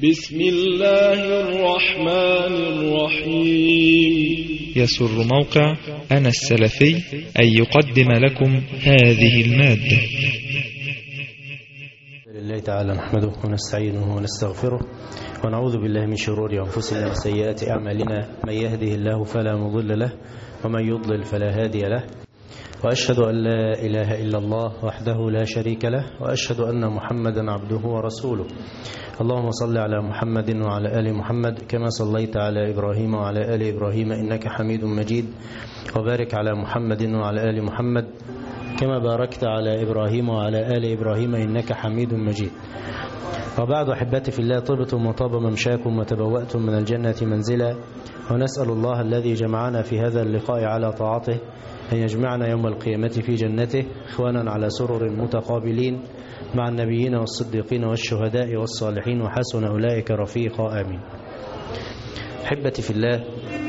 بسم الله الرحمن الرحيم يسر موقع أنا السلفي أن يقدم لكم هذه المادة لله تعالى نحمده ونستعينه ونستغفره ونعوذ بالله من شرور أنفسنا وسيئات أعمالنا من يهده الله فلا مضل له ومن يضلل فلا هادي له وأشهد أن لا إله إلا الله وحده لا شريك له وأشهد أن محمدا عبده ورسوله اللهم صل على محمد وعلى آل محمد كما صليت على إبراهيم وعلى آل إبراهيم إنك حميد مجيد وبارك على محمد وعلى آل محمد كما باركت على إبراهيم وعلى آل إبراهيم إنك حميد مجيد وبعد أحبتي في الله طبتم وطاب ممشاكم وتبوأتم من الجنة منزلا ونسأل الله الذي جمعنا في هذا اللقاء على طاعته أن يجمعنا يوم القيامة في جنته إخوانا على سرر متقابلين مع النبيين والصديقين والشهداء والصالحين وحسن أولئك رفيقا آمين أحبتي في الله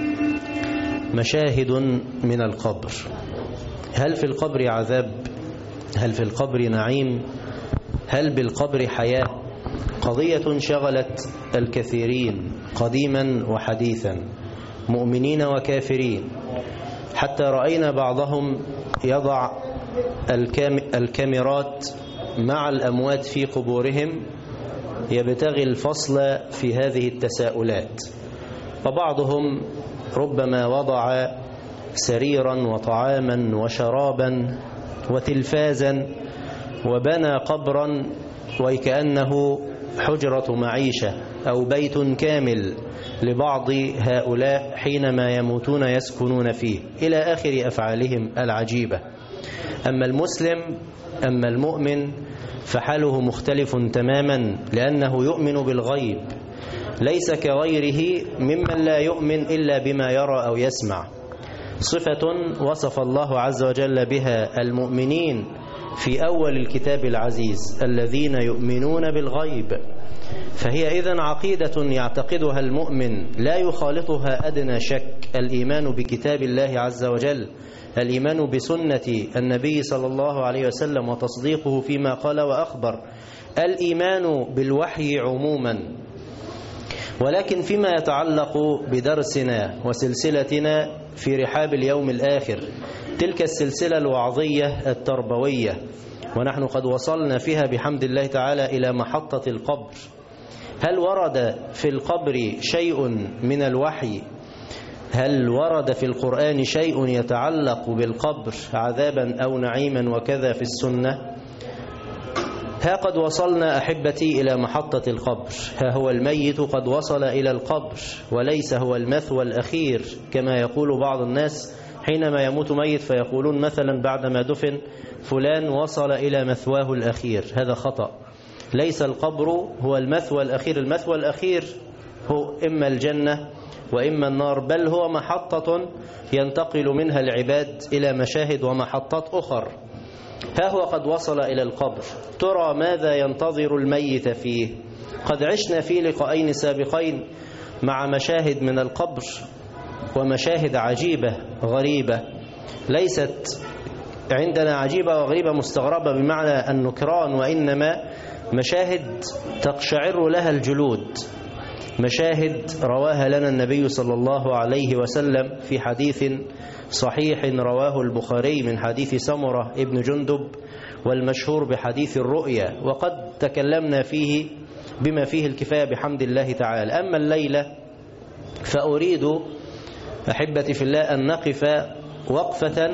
مشاهد من القبر هل في القبر عذاب هل في القبر نعيم هل بالقبر حياة قضية شغلت الكثيرين قديما وحديثا مؤمنين وكافرين حتى رأينا بعضهم يضع الكام الكاميرات مع الأموات في قبورهم يبتغي الفصل في هذه التساؤلات وبعضهم ربما وضع سريرا وطعاما وشرابا وتلفازا وبنى قبرا وكأنه حجرة معيشة أو بيت كامل لبعض هؤلاء حينما يموتون يسكنون فيه إلى آخر أفعالهم العجيبة أما المسلم أما المؤمن فحاله مختلف تماما لأنه يؤمن بالغيب ليس كغيره ممن لا يؤمن إلا بما يرى أو يسمع صفة وصف الله عز وجل بها المؤمنين في أول الكتاب العزيز الذين يؤمنون بالغيب فهي إذن عقيدة يعتقدها المؤمن لا يخالطها أدنى شك الإيمان بكتاب الله عز وجل الإيمان بسنة النبي صلى الله عليه وسلم وتصديقه فيما قال وأخبر الإيمان بالوحي عموما ولكن فيما يتعلق بدرسنا وسلسلتنا في رحاب اليوم الآخر تلك السلسلة الوعظية التربوية ونحن قد وصلنا فيها بحمد الله تعالى إلى محطة القبر هل ورد في القبر شيء من الوحي هل ورد في القرآن شيء يتعلق بالقبر عذابا أو نعيما وكذا في السنة ها قد وصلنا أحبتي إلى محطة القبر ها هو الميت قد وصل إلى القبر وليس هو المثوى الأخير كما يقول بعض الناس حينما يموت ميت فيقولون مثلا بعدما دفن فلان وصل إلى مثواه الأخير هذا خطأ ليس القبر هو المثوى الأخير المثوى الأخير هو إما الجنة وإما النار بل هو محطة ينتقل منها العباد إلى مشاهد ومحطات أخر ها هو قد وصل إلى القبر ترى ماذا ينتظر الميت فيه قد عشنا في لقاءين سابقين مع مشاهد من القبر ومشاهد عجيبة غريبة ليست عندنا عجيبة وغريبة مستغربة بمعنى النكران وإنما مشاهد تقشعر لها الجلود مشاهد رواها لنا النبي صلى الله عليه وسلم في حديث صحيح رواه البخاري من حديث سمرة ابن جندب والمشهور بحديث الرؤيا وقد تكلمنا فيه بما فيه الكفاية بحمد الله تعالى أما الليلة فأريد أحبتي في الله أن نقف وقفة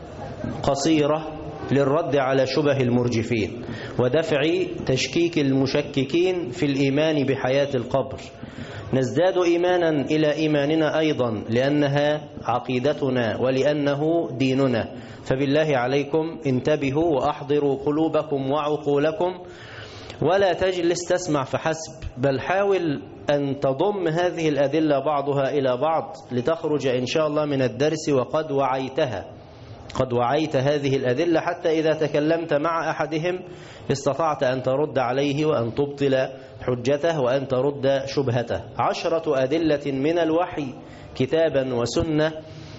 قصيرة للرد على شبه المرجفين ودفع تشكيك المشككين في الإيمان بحياة القبر نزداد إيمانا إلى إيماننا أيضا لأنها عقيدتنا ولأنه ديننا فبالله عليكم انتبهوا وأحضروا قلوبكم وعقولكم ولا تجلس تسمع فحسب بل حاول أن تضم هذه الأدلة بعضها إلى بعض لتخرج إن شاء الله من الدرس وقد وعيتها قد وعيت هذه الأدلة حتى إذا تكلمت مع أحدهم استطعت أن ترد عليه وأن تبطل حجته وأن ترد شبهته عشرة أدلة من الوحي كتابا وسنة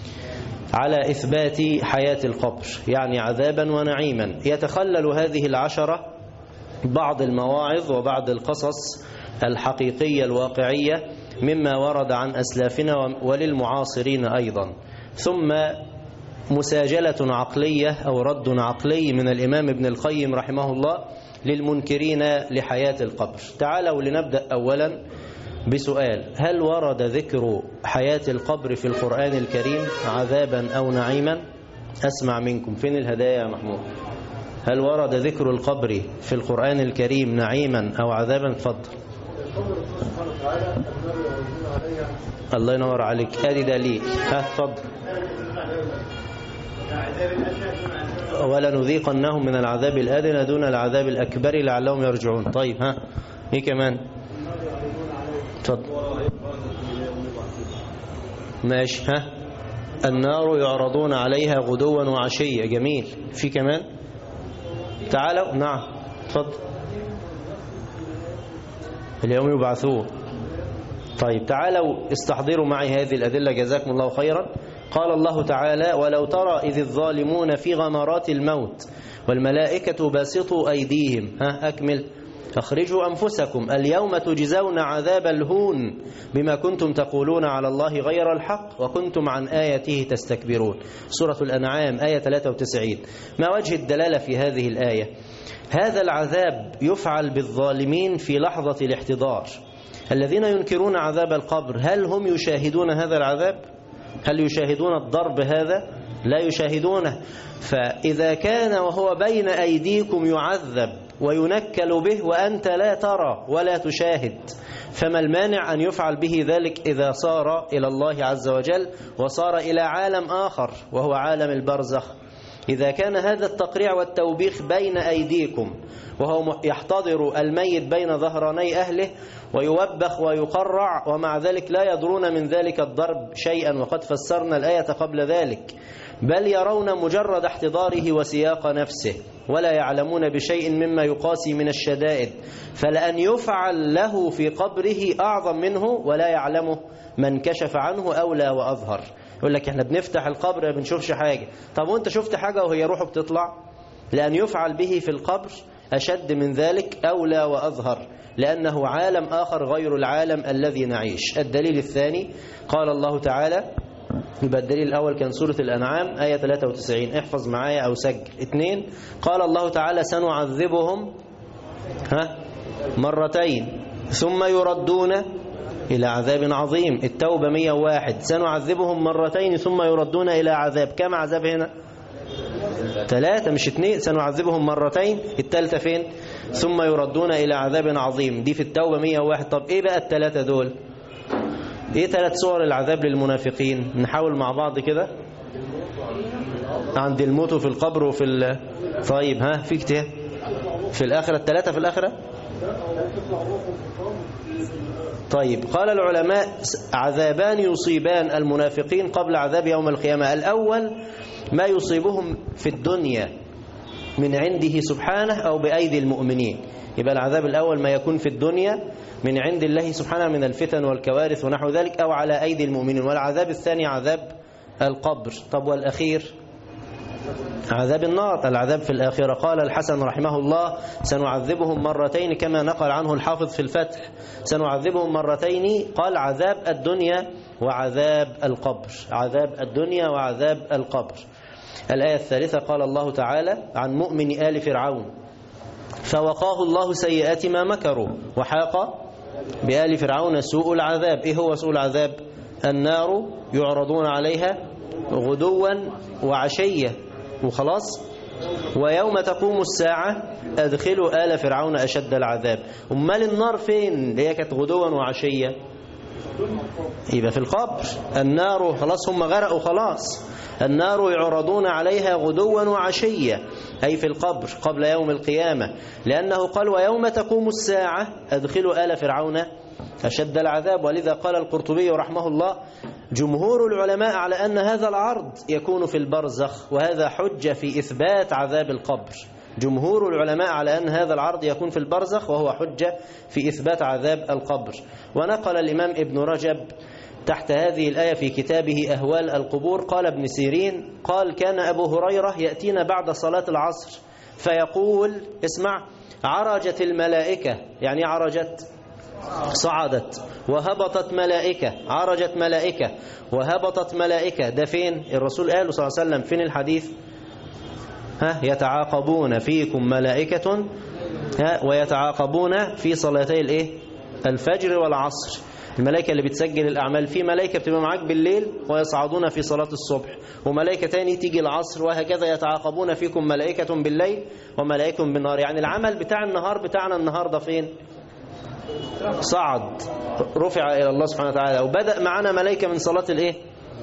على إثبات حياة القبر يعني عذابا ونعيما يتخلل هذه العشرة بعض المواعظ وبعض القصص الحقيقية الواقعية مما ورد عن أسلافنا وللمعاصرين أيضا ثم مساجلة عقلية أو رد عقلي من الإمام ابن القيم رحمه الله للمنكرين لحياة القبر تعالوا لنبدأ أولا بسؤال هل ورد ذكر حياة القبر في القرآن الكريم عذابا أو نعيما أسمع منكم فين الهدايا يا محمود هل ورد ذكر القبر في القرآن الكريم نعيما أو عذابا تفضل الله ينور عليك ادي دليل ها تفضل ولنذيقنهم من العذاب الادنى دون العذاب الاكبر لعلهم يرجعون طيب ها ايه كمان تفضل ماشي ها النار يعرضون عليها غدوا وعشيا جميل في كمان تعالوا نعم تفضل اليوم يبعثون طيب تعالوا استحضروا معي هذه الأدلة جزاكم الله خيرا قال الله تعالى ولو ترى إذ الظالمون في غمرات الموت والملائكة باسطوا أيديهم ها أكمل أخرجوا أنفسكم اليوم تجزون عذاب الهون بما كنتم تقولون على الله غير الحق وكنتم عن آياته تستكبرون سورة الأنعام آية 93 ما وجه الدلالة في هذه الآية هذا العذاب يفعل بالظالمين في لحظة الاحتضار الذين ينكرون عذاب القبر هل هم يشاهدون هذا العذاب هل يشاهدون الضرب هذا لا يشاهدونه فإذا كان وهو بين أيديكم يعذب وينكل به وأنت لا ترى ولا تشاهد فما المانع أن يفعل به ذلك إذا صار إلى الله عز وجل وصار إلى عالم آخر وهو عالم البرزخ إذا كان هذا التقريع والتوبيخ بين أيديكم وهو يحتضر الميت بين ظهراني أهله ويوبخ ويقرع ومع ذلك لا يدرون من ذلك الضرب شيئا وقد فسرنا الآية قبل ذلك بل يرون مجرد احتضاره وسياق نفسه ولا يعلمون بشيء مما يقاسي من الشدائد فلأن يفعل له في قبره أعظم منه ولا يعلمه من كشف عنه أولى وأظهر يقول لك احنا بنفتح القبر ما بنشوفش حاجة طب وانت شفت حاجة وهي روحه بتطلع لأن يفعل به في القبر أشد من ذلك أولى وأظهر لأنه عالم آخر غير العالم الذي نعيش الدليل الثاني قال الله تعالى يبقى الدليل الأول كان سورة الأنعام آية 93 احفظ معايا أو سجل اثنين قال الله تعالى سنعذبهم ها مرتين ثم يردون إلى عذاب عظيم التوبة 101 سنعذبهم مرتين ثم يردون إلى عذاب كم عذاب هنا ثلاثة مش اثنين سنعذبهم مرتين الثالثة فين ثم يردون إلى عذاب عظيم دي في التوبة 101 طب إيه بقى الثلاثة دول إيه ثلاث صور العذاب للمنافقين نحاول مع بعض كده عند الموت في القبر وفي ال... طيب ها في كتير في الآخرة الثلاثة في الآخرة طيب قال العلماء عذابان يصيبان المنافقين قبل عذاب يوم القيامة الأول ما يصيبهم في الدنيا من عنده سبحانه أو بأيدي المؤمنين يبقى العذاب الأول ما يكون في الدنيا من عند الله سبحانه من الفتن والكوارث ونحو ذلك أو على أيدي المؤمنين والعذاب الثاني عذاب القبر طب والأخير عذاب النار العذاب في الآخرة قال الحسن رحمه الله سنعذبهم مرتين كما نقل عنه الحافظ في الفتح سنعذبهم مرتين قال عذاب الدنيا وعذاب القبر عذاب الدنيا وعذاب القبر الآية الثالثة قال الله تعالى عن مؤمن آل فرعون فوقاه الله سيئات ما مكروا وحاق بآل فرعون سوء العذاب إيه هو سوء العذاب النار يعرضون عليها غدوا وعشية وخلاص ويوم تقوم الساعة أدخلوا آل فرعون أشد العذاب أمال النار فين اللي هي كانت غدوا وعشية يبقى في القبر النار خلاص هم غرقوا خلاص النار يعرضون عليها غدوا وعشية أي في القبر قبل يوم القيامة لأنه قال ويوم تقوم الساعة أدخلوا آل فرعون أشد العذاب ولذا قال القرطبي رحمه الله جمهور العلماء على أن هذا العرض يكون في البرزخ وهذا حجة في إثبات عذاب القبر جمهور العلماء على أن هذا العرض يكون في البرزخ وهو حجة في إثبات عذاب القبر ونقل الإمام ابن رجب تحت هذه الآية في كتابه أهوال القبور قال ابن سيرين قال كان أبو هريرة يأتينا بعد صلاة العصر فيقول اسمع عرجت الملائكة يعني عرجت صعدت وهبطت ملائكة عرجت ملائكة وهبطت ملائكة ده فين الرسول قال صلى الله عليه وسلم فين الحديث ها يتعاقبون فيكم ملائكة ها ويتعاقبون في صلاتي الايه الفجر والعصر الملائكة اللي بتسجل الأعمال في ملائكة بتبقى معاك بالليل ويصعدون في صلاة الصبح وملائكة تاني تيجي العصر وهكذا يتعاقبون فيكم ملائكة بالليل وملائكة بالنهار يعني العمل بتاع النهار بتاعنا النهاردة فين صعد رفع إلى الله سبحانه وتعالى وبدأ معنا ملائكة من صلاة الايه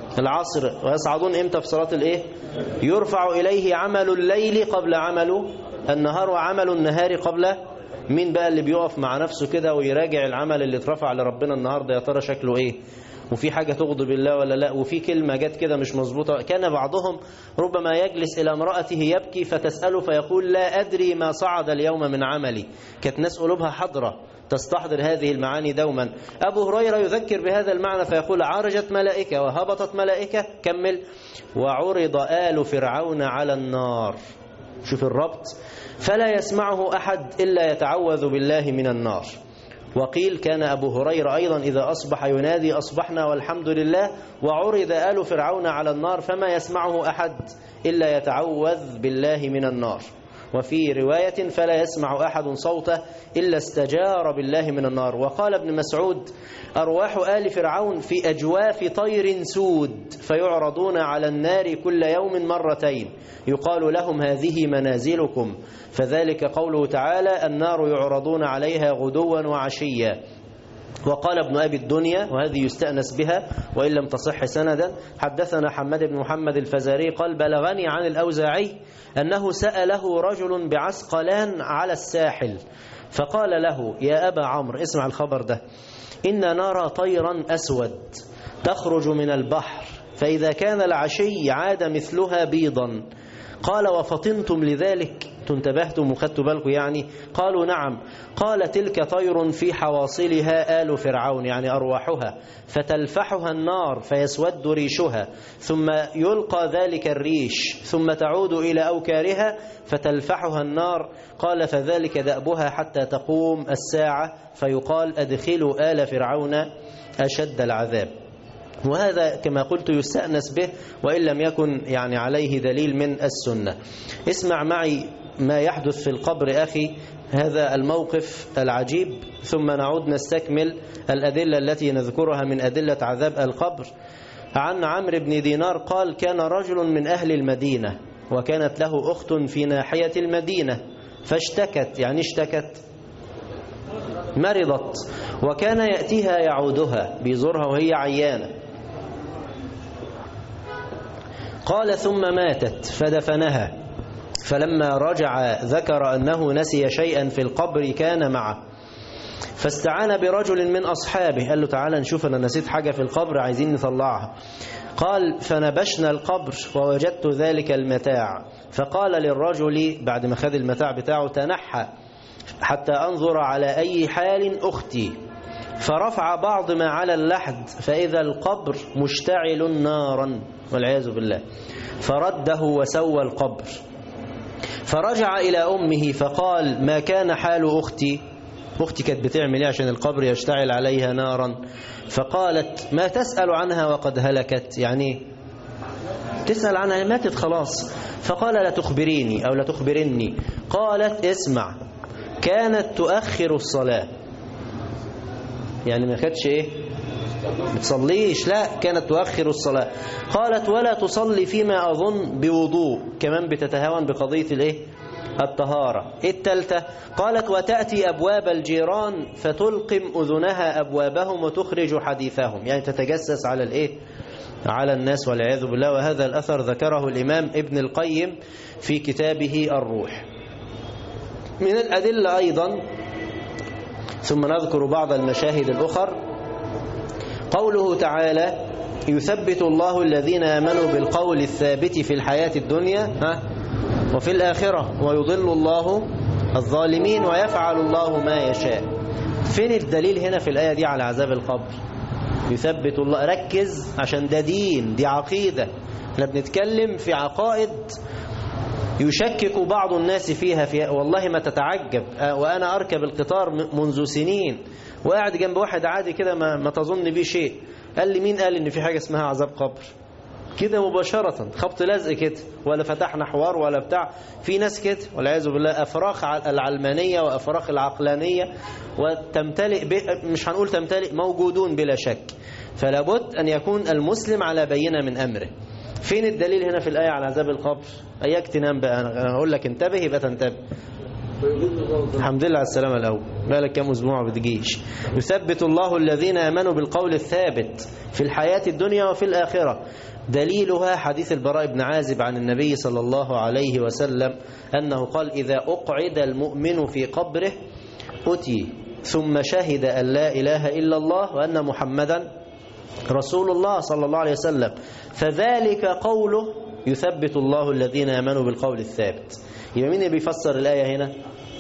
العصر ويصعدون امتى في صلاة الايه يرفع إليه عمل الليل قبل عمل النهار وعمل النهار قبل مين بقى اللي بيقف مع نفسه كده ويراجع العمل اللي اترفع لربنا النهارده يا ترى شكله ايه وفي حاجة تغضب الله ولا لا وفي كلمة جت كده مش مظبوطة كان بعضهم ربما يجلس إلى امرأته يبكي فتسأله فيقول لا أدري ما صعد اليوم من عملي كانت ناس قلوبها حضرة تستحضر هذه المعاني دوما أبو هريرة يذكر بهذا المعنى فيقول عرجت ملائكة وهبطت ملائكة كمل وعرض آل فرعون على النار شوف الربط فلا يسمعه أحد إلا يتعوذ بالله من النار وقيل كان أبو هريرة أيضا إذا أصبح ينادي أصبحنا والحمد لله وعرض آل فرعون على النار فما يسمعه أحد إلا يتعوذ بالله من النار وفي رواية فلا يسمع أحد صوته إلا استجار بالله من النار وقال ابن مسعود أرواح آل فرعون في أجواف طير سود فيعرضون على النار كل يوم مرتين يقال لهم هذه منازلكم فذلك قوله تعالى النار يعرضون عليها غدوا وعشيا وقال ابن أبي الدنيا وهذه يستأنس بها وإن لم تصح سندا حدثنا حماد بن محمد الفزاري قال بلغني عن الأوزاعي أنه سأله رجل بعسقلان على الساحل فقال له يا أبا عمرو اسمع الخبر ده إن نرى طيرا أسود تخرج من البحر فإذا كان العشي عاد مثلها بيضا قال وفطنتم لذلك انتبهتم وخدتوا بالكم يعني قالوا نعم قال تلك طير في حواصلها آل فرعون يعني أرواحها فتلفحها النار فيسود ريشها ثم يلقى ذلك الريش ثم تعود إلى أوكارها فتلفحها النار قال فذلك دأبها حتى تقوم الساعة فيقال أدخلوا آل فرعون أشد العذاب وهذا كما قلت يستأنس به وإن لم يكن يعني عليه دليل من السنة اسمع معي ما يحدث في القبر أخي هذا الموقف العجيب ثم نعود نستكمل الأدلة التي نذكرها من أدلة عذاب القبر عن عمرو بن دينار قال كان رجل من أهل المدينة وكانت له أخت في ناحية المدينة فاشتكت يعني اشتكت مرضت وكان يأتيها يعودها بيزورها وهي عيانة قال ثم ماتت فدفنها فلما رجع ذكر أنه نسي شيئا في القبر كان معه فاستعان برجل من أصحابه قال له تعالى نشوف أنا نسيت حاجة في القبر عايزين نطلعها قال فنبشنا القبر ووجدت ذلك المتاع فقال للرجل بعد ما خذ المتاع بتاعه تنحى حتى أنظر على أي حال أختي فرفع بعض ما على اللحد فإذا القبر مشتعل نارا والعياذ بالله فرده وسوى القبر فرجع إلى أمه فقال ما كان حال أختي أختي كانت بتعمل إيه عشان القبر يشتعل عليها نارا فقالت ما تسأل عنها وقد هلكت يعني تسأل عنها ماتت خلاص فقال لا تخبريني أو لا تخبرني قالت اسمع كانت تؤخر الصلاة يعني ما كانتش ايه بتصليش لا كانت تؤخر الصلاة قالت ولا تصلي فيما أظن بوضوء كمان بتتهاون بقضية الايه الطهارة التالتة قالت وتأتي أبواب الجيران فتلقم أذنها أبوابهم وتخرج حديثهم يعني تتجسس على الايه على الناس والعياذ بالله وهذا الأثر ذكره الإمام ابن القيم في كتابه الروح من الأدلة أيضا ثم نذكر بعض المشاهد الأخر قوله تعالى يثبت الله الذين آمنوا بالقول الثابت في الحياة الدنيا ها وفي الآخرة ويضل الله الظالمين ويفعل الله ما يشاء فين الدليل هنا في الآية دي على عذاب القبر يثبت الله ركز عشان ده دين دي عقيدة احنا بنتكلم في عقائد يشكك بعض الناس فيها, فيها والله ما تتعجب وأنا أركب القطار منذ سنين وقاعد جنب واحد عادي كده ما, ما تظن بيه شيء قال لي مين قال ان في حاجة اسمها عذاب قبر كده مباشرة خبط لزق كده ولا فتحنا حوار ولا بتاع في ناس كده والعياذ بالله أفراخ العلمانية وأفراخ العقلانية وتمتلئ مش هنقول تمتلئ موجودون بلا شك فلا بد أن يكون المسلم على بينة من أمره فين الدليل هنا في الآية على عذاب القبر أياك تنام بقى أنا أقول لك انتبه يبقى تنتبه الحمد لله على السلامة الأول بالك كم أسبوع بتجيش يثبت الله الذين آمنوا بالقول الثابت في الحياة الدنيا وفي الآخرة دليلها حديث البراء بن عازب عن النبي صلى الله عليه وسلم أنه قال إذا أقعد المؤمن في قبره أتي ثم شهد أن لا إله إلا الله وأن محمدا رسول الله صلى الله عليه وسلم فذلك قوله يثبت الله الذين آمنوا بالقول الثابت يبقى مين اللي بيفسر الآية هنا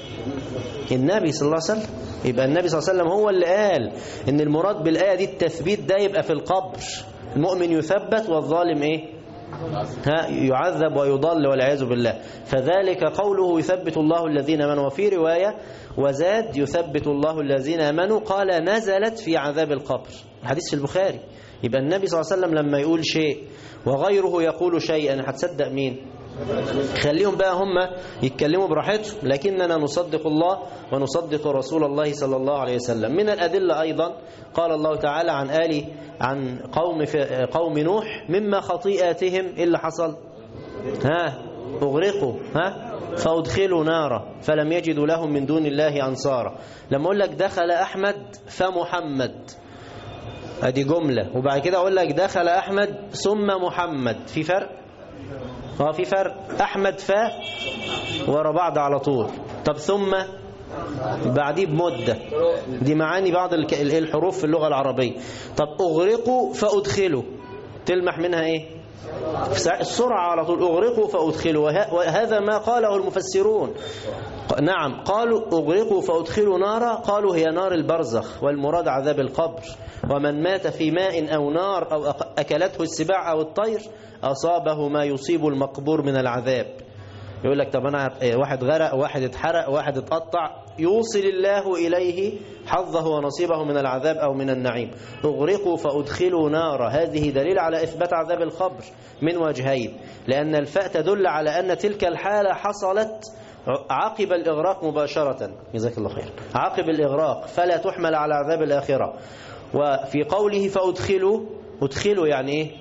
النبي صلى الله عليه وسلم يبقى النبي صلى الله عليه وسلم هو اللي قال ان المراد بالآية دي التثبيت ده يبقى في القبر المؤمن يثبت والظالم ايه ها يعذب ويضل والعياذ بالله فذلك قوله يثبت الله الذين امنوا وفي رواية وزاد يثبت الله الذين امنوا قال نزلت في عذاب القبر الحديث في البخاري يبقى النبي صلى الله عليه وسلم لما يقول شيء وغيره يقول شيئا هتصدق مين خليهم بقى هم يتكلموا براحتهم لكننا نصدق الله ونصدق رسول الله صلى الله عليه وسلم من الأدلة أيضا قال الله تعالى عن آل عن قوم قوم نوح مما خطيئاتهم إيه اللي حصل ها أغرقوا ها فأدخلوا نارا فلم يجدوا لهم من دون الله أنصارا لما أقول لك دخل أحمد فمحمد ادي جملة وبعد كده أقول لك دخل أحمد ثم محمد في فرق اه في فرق احمد فا ورا بعض على طول طب ثم بعديه بمدة دي معاني بعض الحروف في اللغة العربية طب اغرقوا فادخلوا تلمح منها ايه السرعة على طول اغرقوا فادخلوا وهذا ما قاله المفسرون نعم قالوا اغرقوا فادخلوا نارا قالوا هي نار البرزخ والمراد عذاب القبر ومن مات في ماء او نار او اكلته السباع او الطير أصابه ما يصيب المقبور من العذاب يقول لك طب أنا واحد غرق واحد اتحرق واحد اتقطع يوصل الله إليه حظه ونصيبه من العذاب أو من النعيم اغرقوا فأدخلوا نار هذه دليل على إثبات عذاب القبر من وجهين لأن الفاء تدل على أن تلك الحالة حصلت عقب الإغراق مباشرة جزاك الله خير عقب الإغراق فلا تحمل على عذاب الآخرة وفي قوله فأدخلوا أدخلوا يعني إيه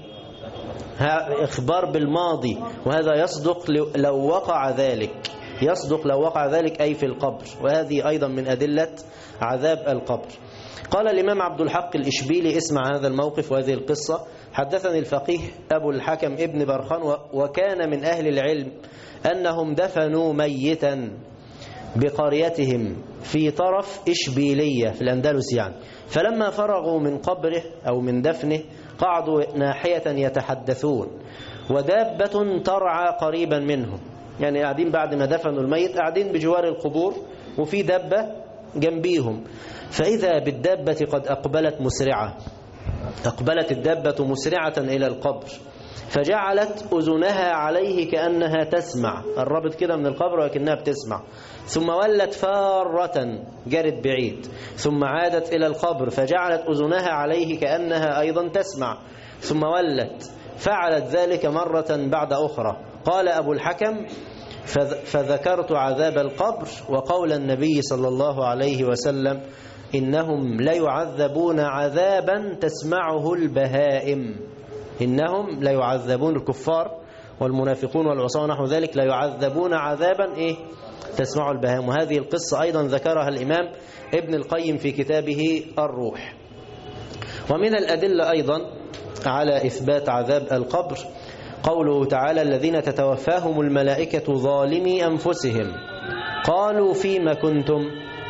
إخبار بالماضي وهذا يصدق لو وقع ذلك يصدق لو وقع ذلك أي في القبر وهذه أيضا من أدلة عذاب القبر قال الإمام عبد الحق الإشبيلي اسمع هذا الموقف وهذه القصة حدثني الفقيه أبو الحكم ابن برخان وكان من أهل العلم أنهم دفنوا ميتا بقريتهم في طرف إشبيلية في الأندلس يعني فلما فرغوا من قبره أو من دفنه قعدوا ناحية يتحدثون ودابة ترعى قريبا منهم يعني قاعدين بعد ما دفنوا الميت قاعدين بجوار القبور وفي دابة جنبيهم فإذا بالدابة قد أقبلت مسرعة أقبلت الدابة مسرعة إلى القبر فجعلت أذنها عليه كأنها تسمع قربت كده من القبر ولكنها بتسمع ثم ولت فارة جرت بعيد ثم عادت إلى القبر فجعلت أذنها عليه كأنها أيضا تسمع ثم ولت فعلت ذلك مرة بعد أخرى قال أبو الحكم فذكرت عذاب القبر وقول النبي صلى الله عليه وسلم إنهم ليعذبون عذابا تسمعه البهائم إنهم ليعذبون الكفار والمنافقون والعصاة ونحو ذلك ليعذبون عذابا إيه تسمع البهائم وهذه القصة أيضا ذكرها الإمام ابن القيم في كتابه الروح ومن الأدلة أيضا على إثبات عذاب القبر قوله تعالى الذين تتوفاهم الملائكة ظالمي أنفسهم قالوا فيما كنتم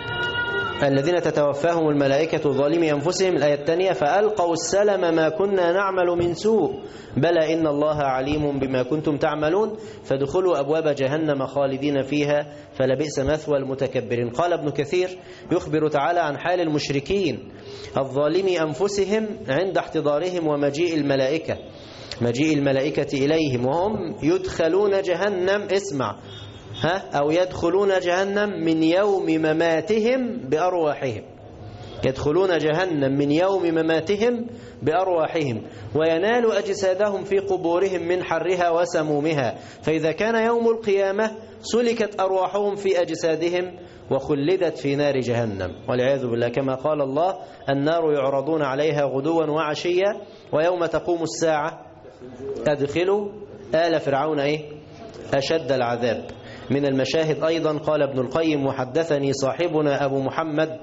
الذين تتوفاهم الملائكة ظالمي أنفسهم الآية الثانية فألقوا السلم ما كنا نعمل من سوء بلى إن الله عليم بما كنتم تعملون فادخلوا أبواب جهنم خالدين فيها فلبئس مثوى المتكبرين قال ابن كثير يخبر تعالى عن حال المشركين الظالمي أنفسهم عند احتضارهم ومجيء الملائكة مجيء الملائكة إليهم وهم يدخلون جهنم اسمع ها أو يدخلون جهنم من يوم مماتهم بأرواحهم يدخلون جهنم من يوم مماتهم بأرواحهم وينال أجسادهم في قبورهم من حرها وسمومها فإذا كان يوم القيامة سلكت أرواحهم في أجسادهم وخلدت في نار جهنم والعياذ بالله كما قال الله النار يعرضون عليها غدوا وعشيا ويوم تقوم الساعة أدخلوا آل فرعون إيه؟ أشد العذاب من المشاهد أيضا قال ابن القيم وحدثني صاحبنا أبو محمد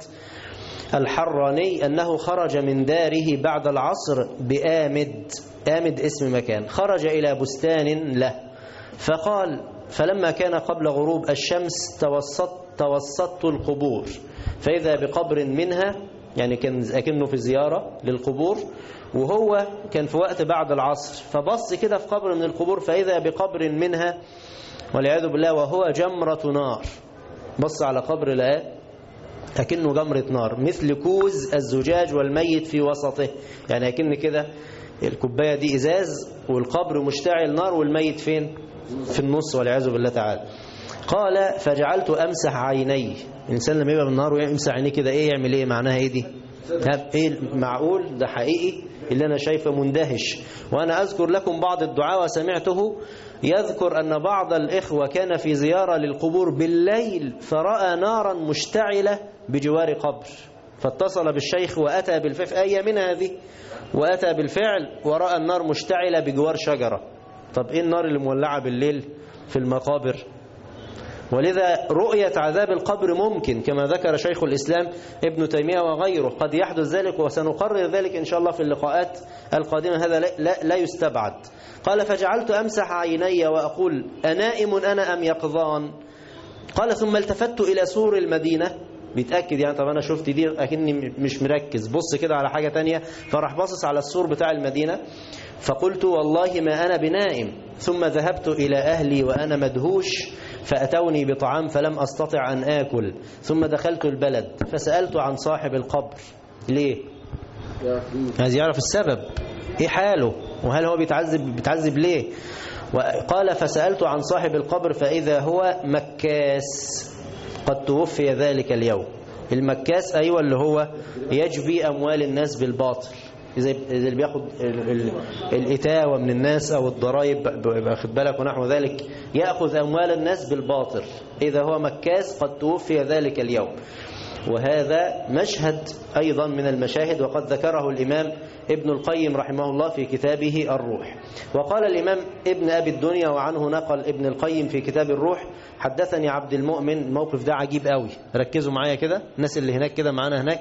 الحراني أنه خرج من داره بعد العصر بآمد آمد اسم مكان خرج إلى بستان له فقال فلما كان قبل غروب الشمس توسط توسطت القبور فإذا بقبر منها يعني كان أكنه في زيارة للقبور وهو كان في وقت بعد العصر فبص كده في قبر من القبور فإذا بقبر منها والعياذ بالله وهو جمرة نار بص على قبر لقاه أكنه جمرة نار مثل كوز الزجاج والميت في وسطه يعني أكن كده الكوباية دي إزاز والقبر مشتعل نار والميت فين في النص والعياذ بالله تعالى قال فجعلت أمسح عيني الإنسان لما يبقى بالنار ويمسح عينيه كده إيه يعمل إيه معناها إيه دي إيه معقول ده حقيقي اللي أنا شايفه مندهش وأنا أذكر لكم بعض الدعاء وسمعته يذكر أن بعض الإخوة كان في زيارة للقبور بالليل فرأى نارا مشتعلة بجوار قبر فاتصل بالشيخ وأتى بالفعل أي من هذه وأتى بالفعل ورأى النار مشتعلة بجوار شجرة طب إيه النار اللي مولعة بالليل في المقابر ولذا رؤية عذاب القبر ممكن كما ذكر شيخ الإسلام ابن تيمية وغيره قد يحدث ذلك وسنقرر ذلك إن شاء الله في اللقاءات القادمة هذا لا, لا يستبعد قال فجعلت أمسح عيني وأقول أنائم أنا أم يقظان قال ثم التفت إلى سور المدينة بيتأكد يعني طب أنا شفت دي أكني مش مركز بص كده على حاجة تانية فراح باصص على السور بتاع المدينة فقلت والله ما أنا بنائم ثم ذهبت إلى أهلي وأنا مدهوش فأتوني بطعام فلم أستطع أن آكل ثم دخلت البلد فسألت عن صاحب القبر ليه عايز يعرف السبب ايه حاله وهل هو بيتعذب بيتعذب ليه وقال فسألت عن صاحب القبر فإذا هو مكاس قد توفي ذلك اليوم المكاس أيوة اللي هو يجبي أموال الناس بالباطل زي اللي بياخد الإتاوة من الناس أو الضرائب واخد بالك ونحو ذلك يأخذ أموال الناس بالباطل إذا هو مكاس قد توفي ذلك اليوم وهذا مشهد أيضا من المشاهد وقد ذكره الإمام ابن القيم رحمه الله في كتابه الروح وقال الإمام ابن أبي الدنيا وعنه نقل ابن القيم في كتاب الروح حدثني عبد المؤمن الموقف ده عجيب قوي ركزوا معايا كده الناس اللي هناك كده معانا هناك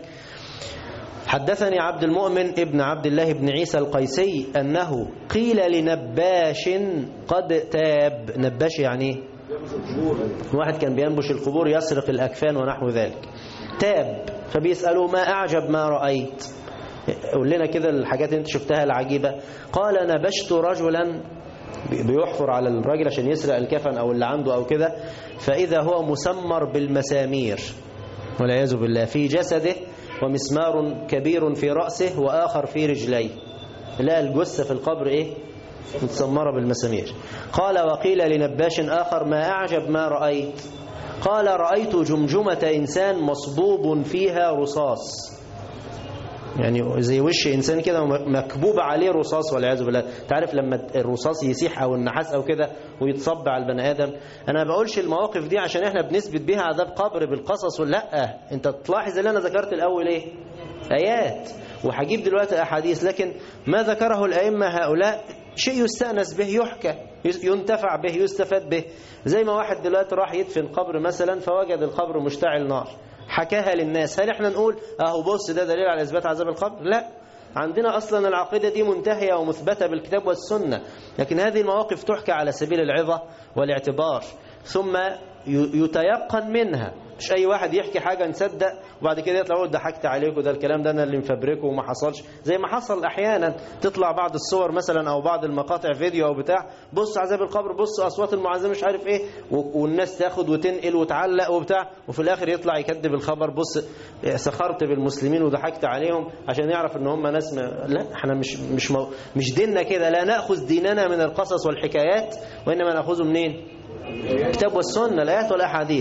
حدثني عبد المؤمن ابن عبد الله بن عيسى القيسي أنه قيل لنباش قد تاب نباش يعني واحد كان بينبش القبور يسرق الأكفان ونحو ذلك تاب فبيسألوا ما أعجب ما رأيت قول لنا كده الحاجات اللي انت شفتها العجيبة قال نبشت رجلا بيحفر على الراجل عشان يسرق الكفن أو اللي عنده أو كده فإذا هو مسمر بالمسامير والعياذ بالله في جسده ومسمار كبير في رأسه وآخر في رجليه لا الجثة في القبر إيه متسمرة بالمسامير قال وقيل لنباش آخر ما أعجب ما رأيت قال رأيت جمجمة إنسان مصبوب فيها رصاص يعني زي وش إنسان كده مكبوب عليه رصاص والعياذ بالله تعرف لما الرصاص يسيح أو النحاس أو كده ويتصب على البني آدم أنا ما بقولش المواقف دي عشان إحنا بنثبت بيها عذاب قبر بالقصص ولا لا أنت تلاحظ اللي أنا ذكرت الأول إيه آيات وهجيب دلوقتي أحاديث لكن ما ذكره الأئمة هؤلاء شيء يستأنس به يحكى ينتفع به يستفاد به زي ما واحد دلوقتي راح يدفن قبر مثلا فوجد القبر مشتعل نار حكاها للناس هل احنا نقول اهو بص ده دليل على اثبات عذاب القبر لا عندنا اصلا العقيده دي منتهيه ومثبته بالكتاب والسنه لكن هذه المواقف تحكى على سبيل العظه والاعتبار ثم يتيقن منها مش اي واحد يحكي حاجه نصدق وبعد كده يطلع يقول ضحكت عليكم ده الكلام ده انا اللي مفبركه وما حصلش زي ما حصل احيانا تطلع بعض الصور مثلا او بعض المقاطع فيديو او بتاع بص عذاب القبر بص اصوات المعذبين مش عارف ايه والناس تاخد وتنقل وتعلق وبتاع وفي الاخر يطلع يكذب الخبر بص سخرت بالمسلمين وضحكت عليهم عشان يعرف ان هم ناس ما لا احنا مش مش مو مش ديننا كده لا ناخذ ديننا من القصص والحكايات وانما ناخذه منين كتاب والسنة الآيات والأحاديث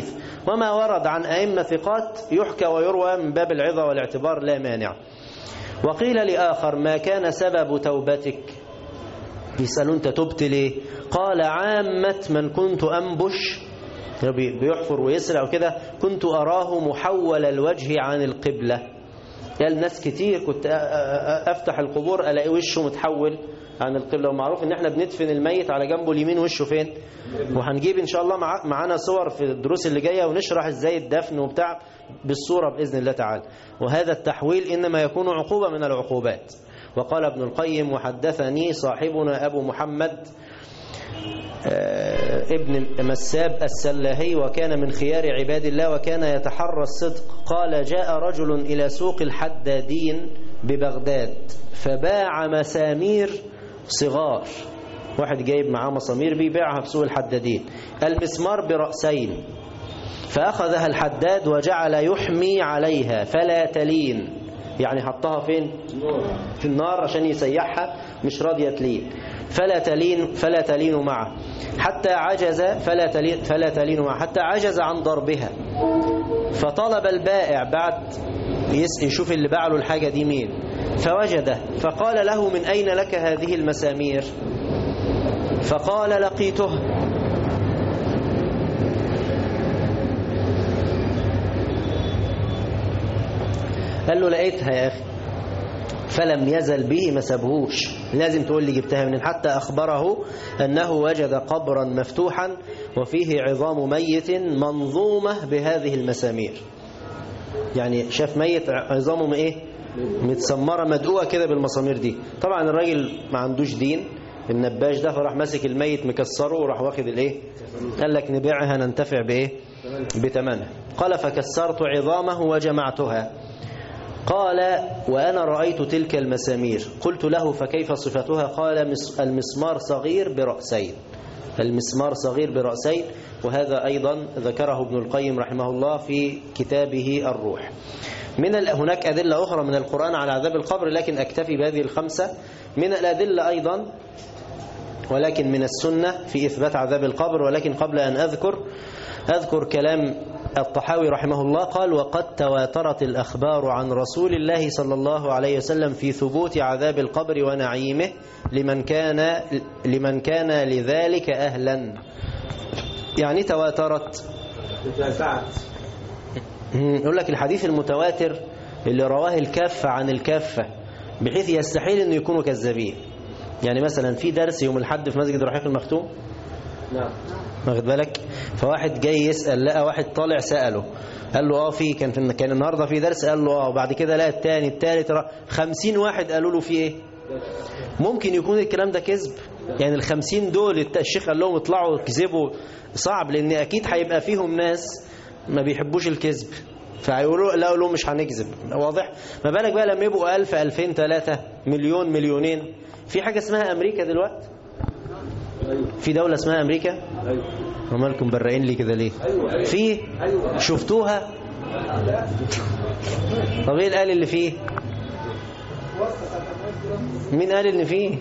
وما ورد عن أئمة ثقات يحكى ويروى من باب العظة والاعتبار لا مانع وقيل لآخر ما كان سبب توبتك يسألوا أنت تبت ليه قال عامة من كنت أنبش بيحفر ويسرع وكده كنت أراه محول الوجه عن القبلة قال ناس كتير كنت أفتح القبور ألاقي وشه متحول عن القبلة ومعروف ان احنا بندفن الميت على جنبه اليمين وشه فين وهنجيب ان شاء الله مع... معانا صور في الدروس اللي جاية ونشرح ازاي الدفن وبتاع بالصورة بإذن الله تعالى وهذا التحويل إنما يكون عقوبة من العقوبات وقال ابن القيم وحدثني صاحبنا أبو محمد ابن مساب السلاهي وكان من خيار عباد الله وكان يتحرى الصدق قال جاء رجل إلى سوق الحدادين ببغداد فباع مسامير صغار واحد جايب معاه مسامير بيبيعها في سوق الحدادين المسمار برأسين فأخذها الحداد وجعل يحمي عليها فلا تلين يعني حطها فين في النار عشان يسيحها مش راضية تلين فلا تلين فلا تلين معه حتى عجز فلا تلين فلا تلين معه حتى عجز عن ضربها فطلب البائع بعد يشوف اللي باع له الحاجة دي مين فوجده فقال له من أين لك هذه المسامير فقال لقيتها قال له لقيتها يا أخي فلم يزل به ما سابهوش لازم تقول لي جبتها منين حتى أخبره أنه وجد قبرا مفتوحا وفيه عظام ميت منظومة بهذه المسامير يعني شاف ميت عظامه ايه متسمرة مدقوقة كده بالمسامير دي طبعا الراجل ما عندوش دين النباش ده فراح ماسك الميت مكسره وراح واخد الايه قال لك نبيعها ننتفع بايه بتمنها قال فكسرت عظامه وجمعتها قال وأنا رأيت تلك المسامير قلت له فكيف صفتها قال المسمار صغير برأسين المسمار صغير برأسين وهذا أيضا ذكره ابن القيم رحمه الله في كتابه الروح من هناك أدلة أخرى من القرآن على عذاب القبر لكن أكتفي بهذه الخمسة من الأدلة أيضا ولكن من السنة في إثبات عذاب القبر ولكن قبل أن أذكر أذكر كلام الطحاوي رحمه الله قال وقد تواترت الأخبار عن رسول الله صلى الله عليه وسلم في ثبوت عذاب القبر ونعيمه لمن كان لمن كان لذلك أهلا يعني تواترت يقول لك الحديث المتواتر اللي رواه الكافة عن الكافة بحيث يستحيل أن يكونوا كذابين يعني مثلا في درس يوم الحد في مسجد رحيق المختوم نعم واخد بالك فواحد جاي يسأل لقى واحد طالع سأله قال له اه في كان في كان النهارده في درس قال له اه وبعد كده لقى الثاني الثالث خمسين واحد قالوا له في ايه ممكن يكون الكلام ده كذب يعني الخمسين دول الشيخ قال لهم اطلعوا كذبوا صعب لان اكيد هيبقى فيهم ناس ما بيحبوش الكذب فهيقولوا لا له مش هنكذب واضح ما بالك بقى لما يبقوا 1000 2000 3 مليون مليونين في حاجه اسمها امريكا دلوقتي في دولة اسمها أمريكا أيوة. ومالكم برقين لي كده ليه أيوة. في أيوة. شفتوها طب ايه قال اللي فيه مين قال ان فيه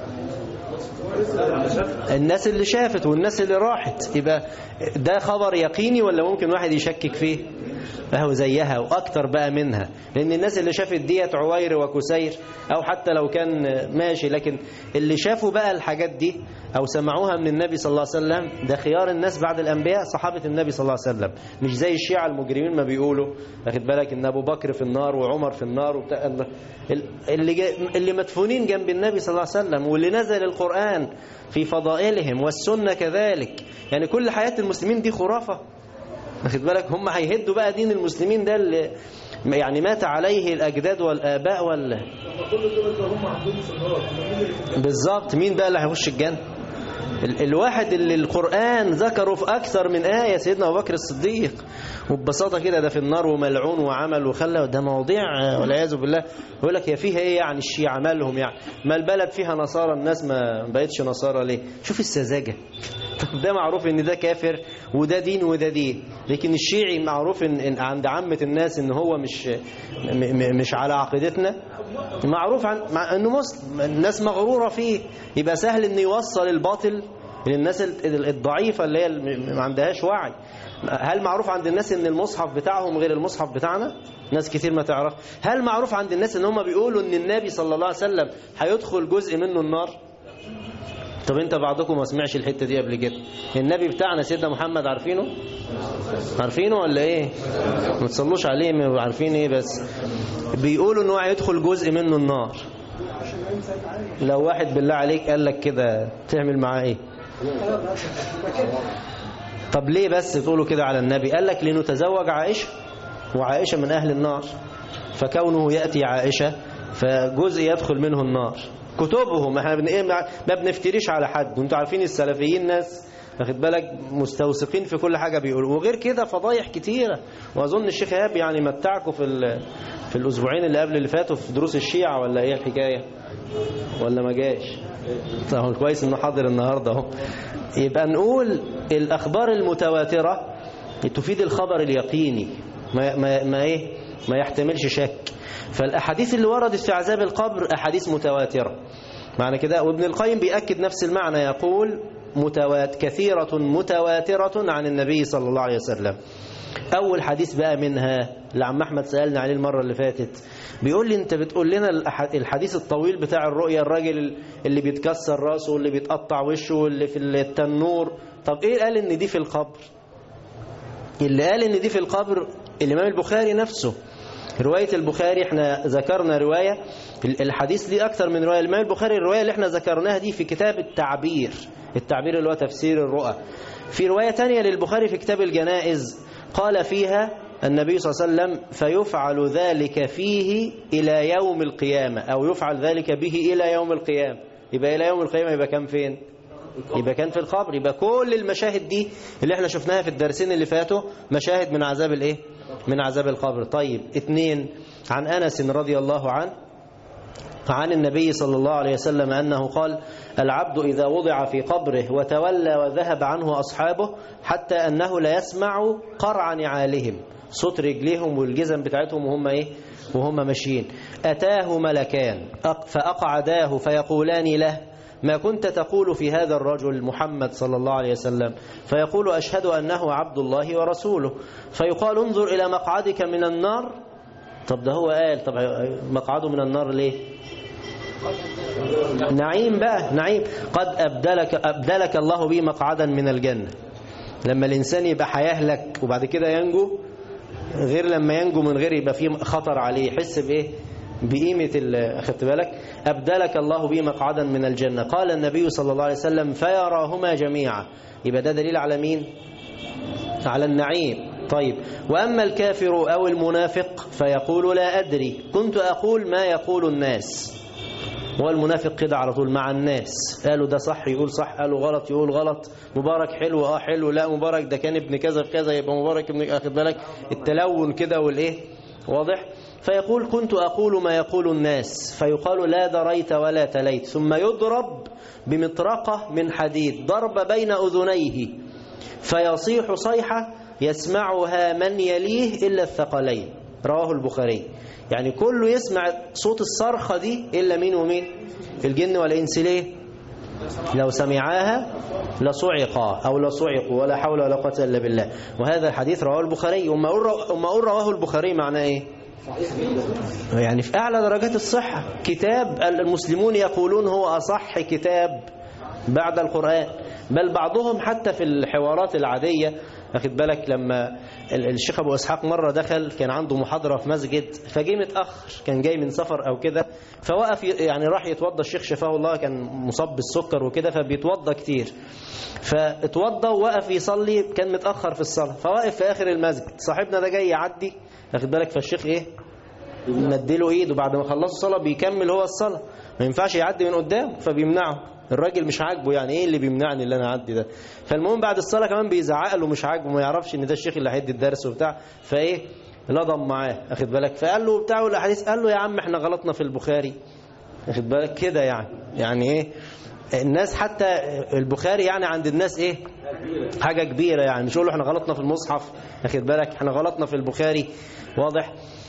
الناس اللي شافت والناس اللي راحت يبقى ده خبر يقيني ولا ممكن واحد يشكك فيه فهو زيها واكتر بقى منها لان الناس اللي شافت ديت عوير وكسير او حتى لو كان ماشي لكن اللي شافوا بقى الحاجات دي او سمعوها من النبي صلى الله عليه وسلم ده خيار الناس بعد الانبياء صحابه النبي صلى الله عليه وسلم مش زي الشيعة المجرمين ما بيقولوا واخد بالك ان ابو بكر في النار وعمر في النار وبتاع اللي جا اللي مدفونين جنب النبي صلى الله عليه وسلم واللي نزل القرآن في فضائلهم والسنة كذلك يعني كل حياة المسلمين دي خرافة واخد بالك هم هيهدوا بقى دين المسلمين ده اللي يعني مات عليه الأجداد والآباء ولا بالظبط مين بقى اللي هيخش الجنة ال الواحد اللي القرآن ذكره في أكثر من آية سيدنا أبو بكر الصديق وببساطة كده ده في النار وملعون وعمل وخلى ده مواضيع والعياذ بالله يقول لك هي فيها ايه يعني الشيعة مالهم يعني ما البلد فيها نصارى الناس ما بقتش نصارى ليه شوف السذاجة طب ده معروف ان ده كافر وده دين وده دين لكن الشيعي معروف إن, إن عند عامة الناس ان هو مش م مش على عقيدتنا معروف عن مع انه مسلم الناس مغرورة فيه يبقى سهل ان يوصل الباطل للناس الضعيفة اللي هي ما عندهاش وعي هل معروف عند الناس ان المصحف بتاعهم غير المصحف بتاعنا ناس كتير ما تعرف هل معروف عند الناس ان هم بيقولوا ان النبي صلى الله عليه وسلم هيدخل جزء منه النار طب انت بعضكم ما سمعش الحتة دي قبل كده النبي بتاعنا سيدنا محمد عارفينه عارفينه ولا ايه ما تصلوش عليه ما عارفين ايه بس بيقولوا ان هو هيدخل جزء منه النار لو واحد بالله عليك قال لك كده تعمل معاه ايه طب ليه بس تقولوا كده على النبي قال لك لنتزوج عائشة وعائشة من أهل النار فكونه يأتي عائشة فجزء يدخل منه النار كتبهم احنا بن ايه ما بنفتريش على حد وانتوا عارفين السلفيين ناس واخد بالك مستوثقين في كل حاجة بيقولوا وغير كده فضايح كتيرة واظن الشيخ ايهاب يعني متعكم في ال... في الاسبوعين اللي قبل اللي فاتوا في دروس الشيعة ولا ايه الحكاية ولا ما جاش طب كويس انه حاضر النهارده اهو يبقى نقول الاخبار المتواترة تفيد الخبر اليقيني ما ما ما ايه ما يحتملش شك فالاحاديث اللي وردت في عذاب القبر احاديث متواترة معنى كده وابن القيم بيأكد نفس المعنى يقول متوات كثيرة متواترة عن النبي صلى الله عليه وسلم أول حديث بقى منها اللي عم أحمد سألنا عليه المرة اللي فاتت بيقول لي أنت بتقول لنا الحديث الطويل بتاع الرؤيا الراجل اللي بيتكسر راسه واللي بيتقطع وشه واللي في التنور طب إيه قال إن دي في القبر اللي قال إن دي في القبر الإمام البخاري نفسه رواية البخاري احنا ذكرنا رواية الحديث دي أكثر من رواية الإمام البخاري الرواية اللي احنا ذكرناها دي في كتاب التعبير التعبير اللي هو تفسير الرؤى في رواية تانية للبخاري في كتاب الجنائز قال فيها النبي صلى الله عليه وسلم فيفعل ذلك فيه إلى يوم القيامة أو يفعل ذلك به إلى يوم القيامة يبقى إلى يوم القيامة يبقى كان فين يبقى كان في القبر يبقى كل المشاهد دي اللي احنا شفناها في الدرسين اللي فاتوا مشاهد من عذاب الايه من عذاب القبر طيب اثنين عن أنس رضي الله عنه عن النبي صلى الله عليه وسلم أنه قال العبد إذا وضع في قبره وتولى وذهب عنه أصحابه حتى أنه لا يسمع قرع نعالهم صوت رجليهم والجزم بتاعتهم وهم إيه وهم ماشيين أتاه ملكان فأقعداه فيقولان له ما كنت تقول في هذا الرجل محمد صلى الله عليه وسلم فيقول أشهد أنه عبد الله ورسوله فيقال انظر إلى مقعدك من النار طب ده هو قال طب مقعده من النار ليه نعيم بقى نعيم قد أبدلك, أبدلك الله به مقعدا من الجنة لما الإنسان يبقى هيهلك وبعد كده ينجو غير لما ينجو من غير يبقى فيه خطر عليه يحس بإيه بقيمة أخذت بالك أبدلك الله به مقعدا من الجنة قال النبي صلى الله عليه وسلم فيراهما جميعا يبقى ده دليل على مين على النعيم طيب وأما الكافر أو المنافق فيقول لا أدري كنت أقول ما يقول الناس هو المنافق كده على طول مع الناس قالوا ده صح يقول صح قالوا غلط يقول غلط مبارك حلو اه حلو لا مبارك ده كان ابن كذا في كذا يبقى مبارك ابن اخد بالك التلون كده والايه واضح فيقول كنت أقول ما يقول الناس فيقال لا دريت ولا تليت ثم يضرب بمطرقة من حديد ضرب بين أذنيه فيصيح صيحة يسمعها من يليه إلا الثقلين رواه البخاري يعني كله يسمع صوت الصرخة دي إلا مين ومين الجن والإنس ليه لو سمعاها لصعقا أو لصعقوا ولا حول ولا قوة إلا بالله وهذا الحديث رواه البخاري وما أقول رواه البخاري معناه إيه يعني في أعلى درجات الصحة كتاب المسلمون يقولون هو أصح كتاب بعد القرآن بل بعضهم حتى في الحوارات العادية أخذ بالك لما الشيخ أبو إسحاق مرة دخل كان عنده محاضرة في مسجد فجي متأخر كان جاي من سفر أو كده فوقف يعني راح يتوضى الشيخ شفاه الله كان مصاب بالسكر وكده فبيتوضى كتير فاتوضى ووقف يصلي كان متأخر في الصلاة فوقف في آخر المسجد صاحبنا ده جاي يعدي أخذ بالك فالشيخ إيه مديله ايده بعد ما خلصوا الصلاه بيكمل هو الصلاه ما ينفعش يعدي من قدام فبيمنعه الراجل مش عاجبه يعني ايه اللي بيمنعني اللي انا اعدي ده فالمهم بعد الصلاه كمان بيزعق له مش عاجبه ما يعرفش ان ده الشيخ اللي هيدي الدرس وبتاع فايه لضم معاه اخد بالك فقال له بتاعه الاحاديث قال له يا عم احنا غلطنا في البخاري اخد بالك كده يعني يعني ايه الناس حتى البخاري يعني عند الناس ايه حاجة كبيرة يعني مش يقولوا احنا غلطنا في المصحف اخد بالك احنا غلطنا في البخاري واضح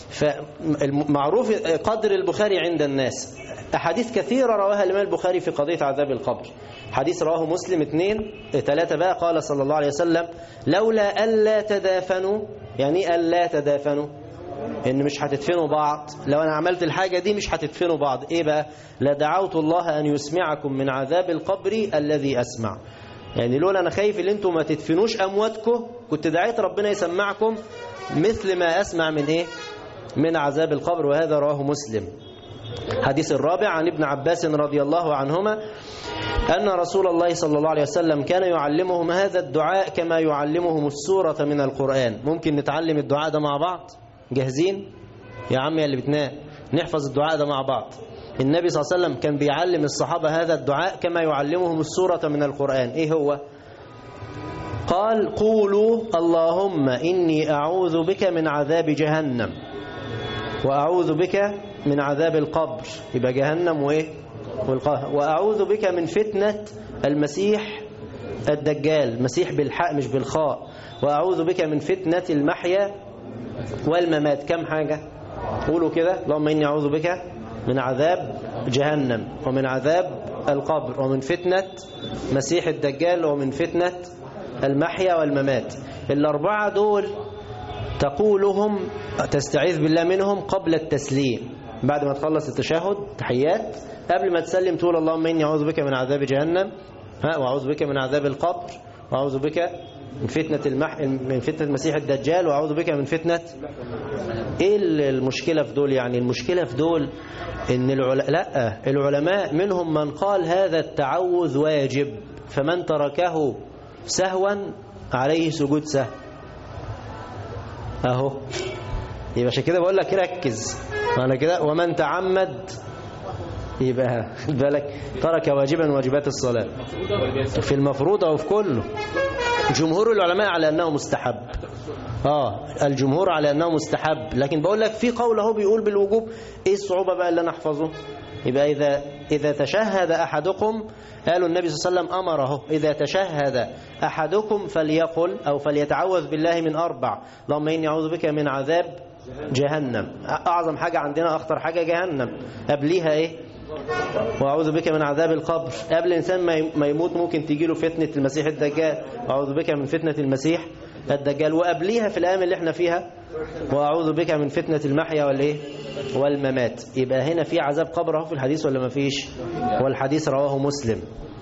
فمعروف قدر البخاري عند الناس أحاديث كثيرة رواها الإمام البخاري في قضية عذاب القبر حديث رواه مسلم اثنين ثلاثة بقى قال صلى الله عليه وسلم لولا ألا تدافنوا يعني ألا تدافنوا ان مش هتدفنوا بعض لو انا عملت الحاجة دي مش هتدفنوا بعض ايه بقى لدعوت الله ان يسمعكم من عذاب القبر الذي اسمع يعني لولا انا خايف ان انتم ما تدفنوش امواتكم كنت دعيت ربنا يسمعكم مثل ما اسمع من ايه من عذاب القبر وهذا رواه مسلم حديث الرابع عن ابن عباس رضي الله عنهما أن رسول الله صلى الله عليه وسلم كان يعلمهم هذا الدعاء كما يعلمهم السورة من القرآن ممكن نتعلم الدعاء ده مع بعض جاهزين يا عمي اللي بتنام نحفظ الدعاء ده مع بعض النبي صلى الله عليه وسلم كان بيعلم الصحابة هذا الدعاء كما يعلمهم السورة من القرآن ايه هو قال قولوا اللهم إني أعوذ بك من عذاب جهنم وأعوذ بك من عذاب القبر يبقى جهنم وإيه والقهر وأعوذ بك من فتنة المسيح الدجال المسيح بالحاء مش بالخاء وأعوذ بك من فتنة المحيا والممات كم حاجة قولوا كده اللهم إني أعوذ بك من عذاب جهنم ومن عذاب القبر ومن فتنة مسيح الدجال ومن فتنة المحيا والممات الأربعة دول تقولهم تستعيذ بالله منهم قبل التسليم بعد ما تخلص التشهد تحيات قبل ما تسلم تقول اللهم إني أعوذ بك من عذاب جهنم ها وأعوذ بك من عذاب القبر وأعوذ بك من فتنة المح... من فتنة المسيح الدجال وأعوذ بك من فتنة إيه المشكلة في دول يعني المشكلة في دول إن العل... لا العلماء منهم من قال هذا التعوذ واجب فمن تركه سهوا عليه سجود سهو اهو يبقى عشان كده بقول لك ركز معنى كده ومن تعمد يبقى بالك ترك واجبا واجبات الصلاة في المفروض أو في كله جمهور العلماء على أنه مستحب آه الجمهور على أنه مستحب لكن بقول لك في قول اهو بيقول بالوجوب إيه الصعوبة بقى اللي أنا أحفظه يبقى إذا إذا تشهد أحدكم قالوا النبي صلى الله عليه وسلم أمره إذا تشهد أحدكم فليقل أو فليتعوذ بالله من أربع اللهم إني أعوذ بك من عذاب جهنم أعظم حاجة عندنا أخطر حاجة جهنم قبليها إيه وأعوذ بك من عذاب القبر قبل الإنسان ما يموت ممكن تيجي له فتنة المسيح الدجال أعوذ بك من فتنة المسيح الدجال وقبليها في الأيام اللي احنا فيها وأعوذ بك من فتنة المحيا والإيه والممات يبقى هنا في عذاب قبر اهو في الحديث ولا ما فيش والحديث رواه مسلم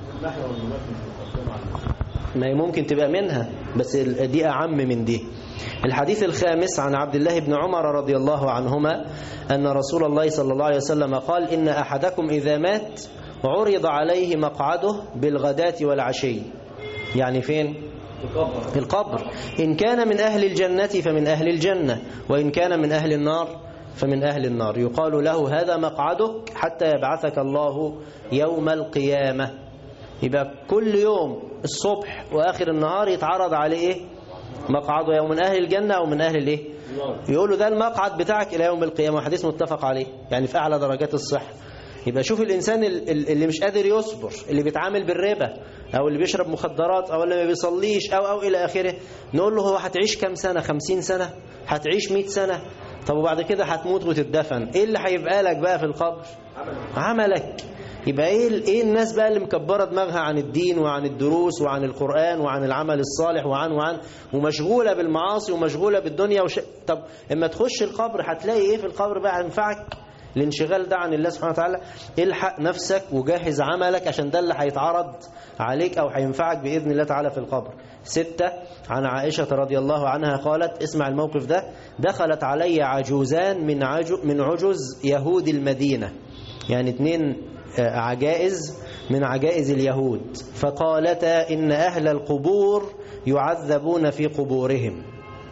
ما هي ممكن تبقى منها بس دي أعم من دي الحديث الخامس عن عبد الله بن عمر رضي الله عنهما أن رسول الله صلى الله عليه وسلم قال إن أحدكم إذا مات عرض عليه مقعده بالغداة والعشي يعني فين؟ في القبر إن كان من أهل الجنة فمن أهل الجنة وإن كان من أهل النار فمن أهل النار يقال له هذا مقعدك حتى يبعثك الله يوم القيامة يبقى كل يوم الصبح وآخر النهار يتعرض عليه إيه؟ مقعده يوم من أهل الجنة أو من أهل الإيه؟ يقولوا ده المقعد بتاعك إلى يوم القيامة حديث متفق عليه يعني في أعلى درجات الصحة يبقى شوف الإنسان اللي مش قادر يصبر اللي بيتعامل بالربا أو اللي بيشرب مخدرات أو اللي ما بيصليش أو أو إلى آخره نقول له هو هتعيش كم سنة خمسين سنة هتعيش مئة سنة طب وبعد كده هتموت وتتدفن إيه اللي هيبقى لك بقى في القبر عملك يبقى ايه ايه الناس بقى اللي مكبره دماغها عن الدين وعن الدروس وعن القرآن وعن العمل الصالح وعن وعن ومشغوله بالمعاصي ومشغوله بالدنيا وش... طب اما تخش القبر هتلاقي ايه في القبر بقى هينفعك الانشغال ده عن الله سبحانه وتعالى الحق نفسك وجهز عملك عشان ده اللي هيتعرض عليك أو هينفعك بإذن الله تعالى في القبر ستة عن عائشة رضي الله عنها قالت اسمع الموقف ده دخلت علي عجوزان من عجو من عجز يهود المدينة يعني اتنين عجائز من عجائز اليهود فقالتا إن أهل القبور يعذبون في قبورهم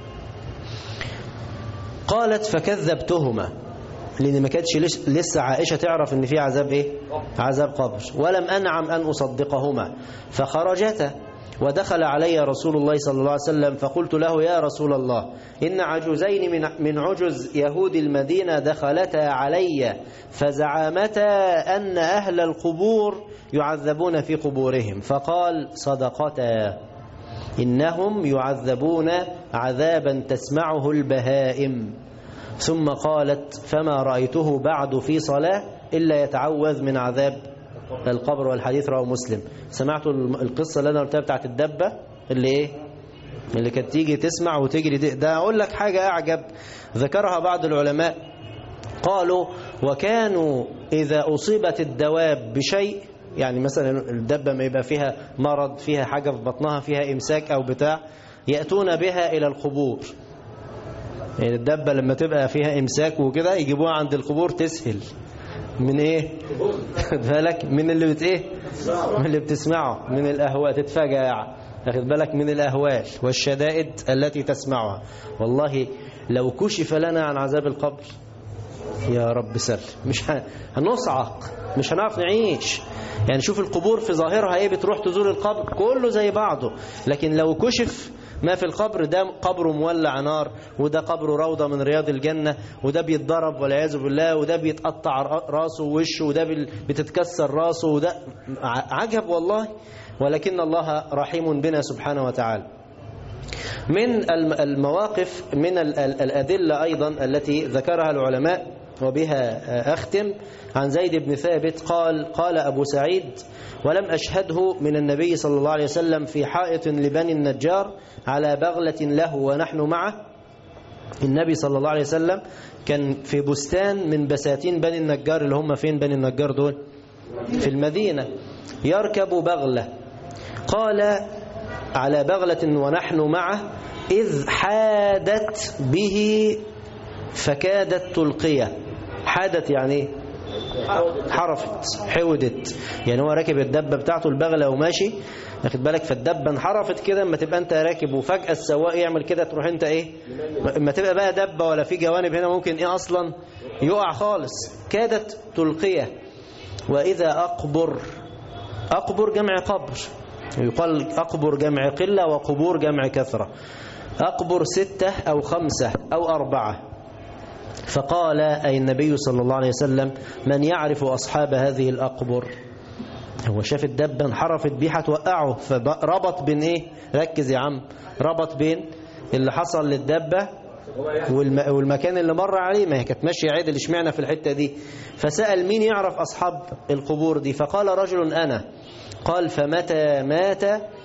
قالت فكذبتهما لأن ما كانتش لسه عائشة تعرف ان في عذاب ايه عذاب قبر ولم أنعم أن أصدقهما فخرجتا ودخل علي رسول الله صلى الله عليه وسلم فقلت له يا رسول الله إن عجوزين من من عجز يهود المدينة دخلتا علي فزعمتا أن أهل القبور يعذبون في قبورهم فقال صدقتا إنهم يعذبون عذابا تسمعه البهائم ثم قالت فما رأيته بعد في صلاة إلا يتعوذ من عذاب القبر والحديث رواه مسلم سمعتوا القصة اللي أنا قلتها بتاعت الدبة اللي إيه اللي كانت تيجي تسمع وتجري ده, ده أقول لك حاجة أعجب ذكرها بعض العلماء قالوا وكانوا إذا أصيبت الدواب بشيء يعني مثلا الدبة ما يبقى فيها مرض فيها حاجة في بطنها فيها إمساك أو بتاع يأتون بها إلى القبور يعني الدبة لما تبقى فيها إمساك وكده يجيبوها عند القبور تسهل من إيه بالك من اللي بت إيه من اللي بتسمعه من الأهواء تتفجع أخذ بالك من الأهوال والشدائد التي تسمعها والله لو كشف لنا عن عذاب القبر يا رب سل مش هنصعق مش هنعرف نعيش يعني شوف القبور في ظاهرها ايه بتروح تزور القبر كله زي بعضه لكن لو كشف ما في القبر ده قبر مولع نار وده قبر روضة من رياض الجنة وده بيتضرب والعياذ بالله وده بيتقطع راسه ووشه وده بتتكسر راسه وده عجب والله ولكن الله رحيم بنا سبحانه وتعالى من المواقف من الأدلة أيضا التي ذكرها العلماء وبها أختم عن زيد بن ثابت قال قال أبو سعيد ولم أشهده من النبي صلى الله عليه وسلم في حائط لبني النجار على بغلة له ونحن معه النبي صلى الله عليه وسلم كان في بستان من بساتين بني النجار اللي هم فين بني النجار دول في المدينة يركب بغلة قال على بغلة ونحن معه إذ حادت به فكادت تلقيه حادت يعني ايه حرفت حودت يعني هو راكب الدبه بتاعته البغله وماشي واخد بالك فالدبه انحرفت كده اما تبقى انت راكب وفجاه السواق يعمل كده تروح انت ايه اما تبقى بقى دبه ولا في جوانب هنا ممكن ايه اصلا يقع خالص كادت تلقيه واذا اقبر اقبر جمع قبر يقال اقبر جمع قله وقبور جمع كثره اقبر سته او خمسه او اربعه فقال أي النبي صلى الله عليه وسلم من يعرف أصحاب هذه الأقبر هو شاف الدبة انحرفت بيه هتوقعه فربط بين ايه ركز يا عم ربط بين اللي حصل للدبة والمكان اللي مر عليه ما هي كانت ماشيه عدل اشمعنى في الحتة دي فسأل مين يعرف أصحاب القبور دي فقال رجل أنا قال فمتى مات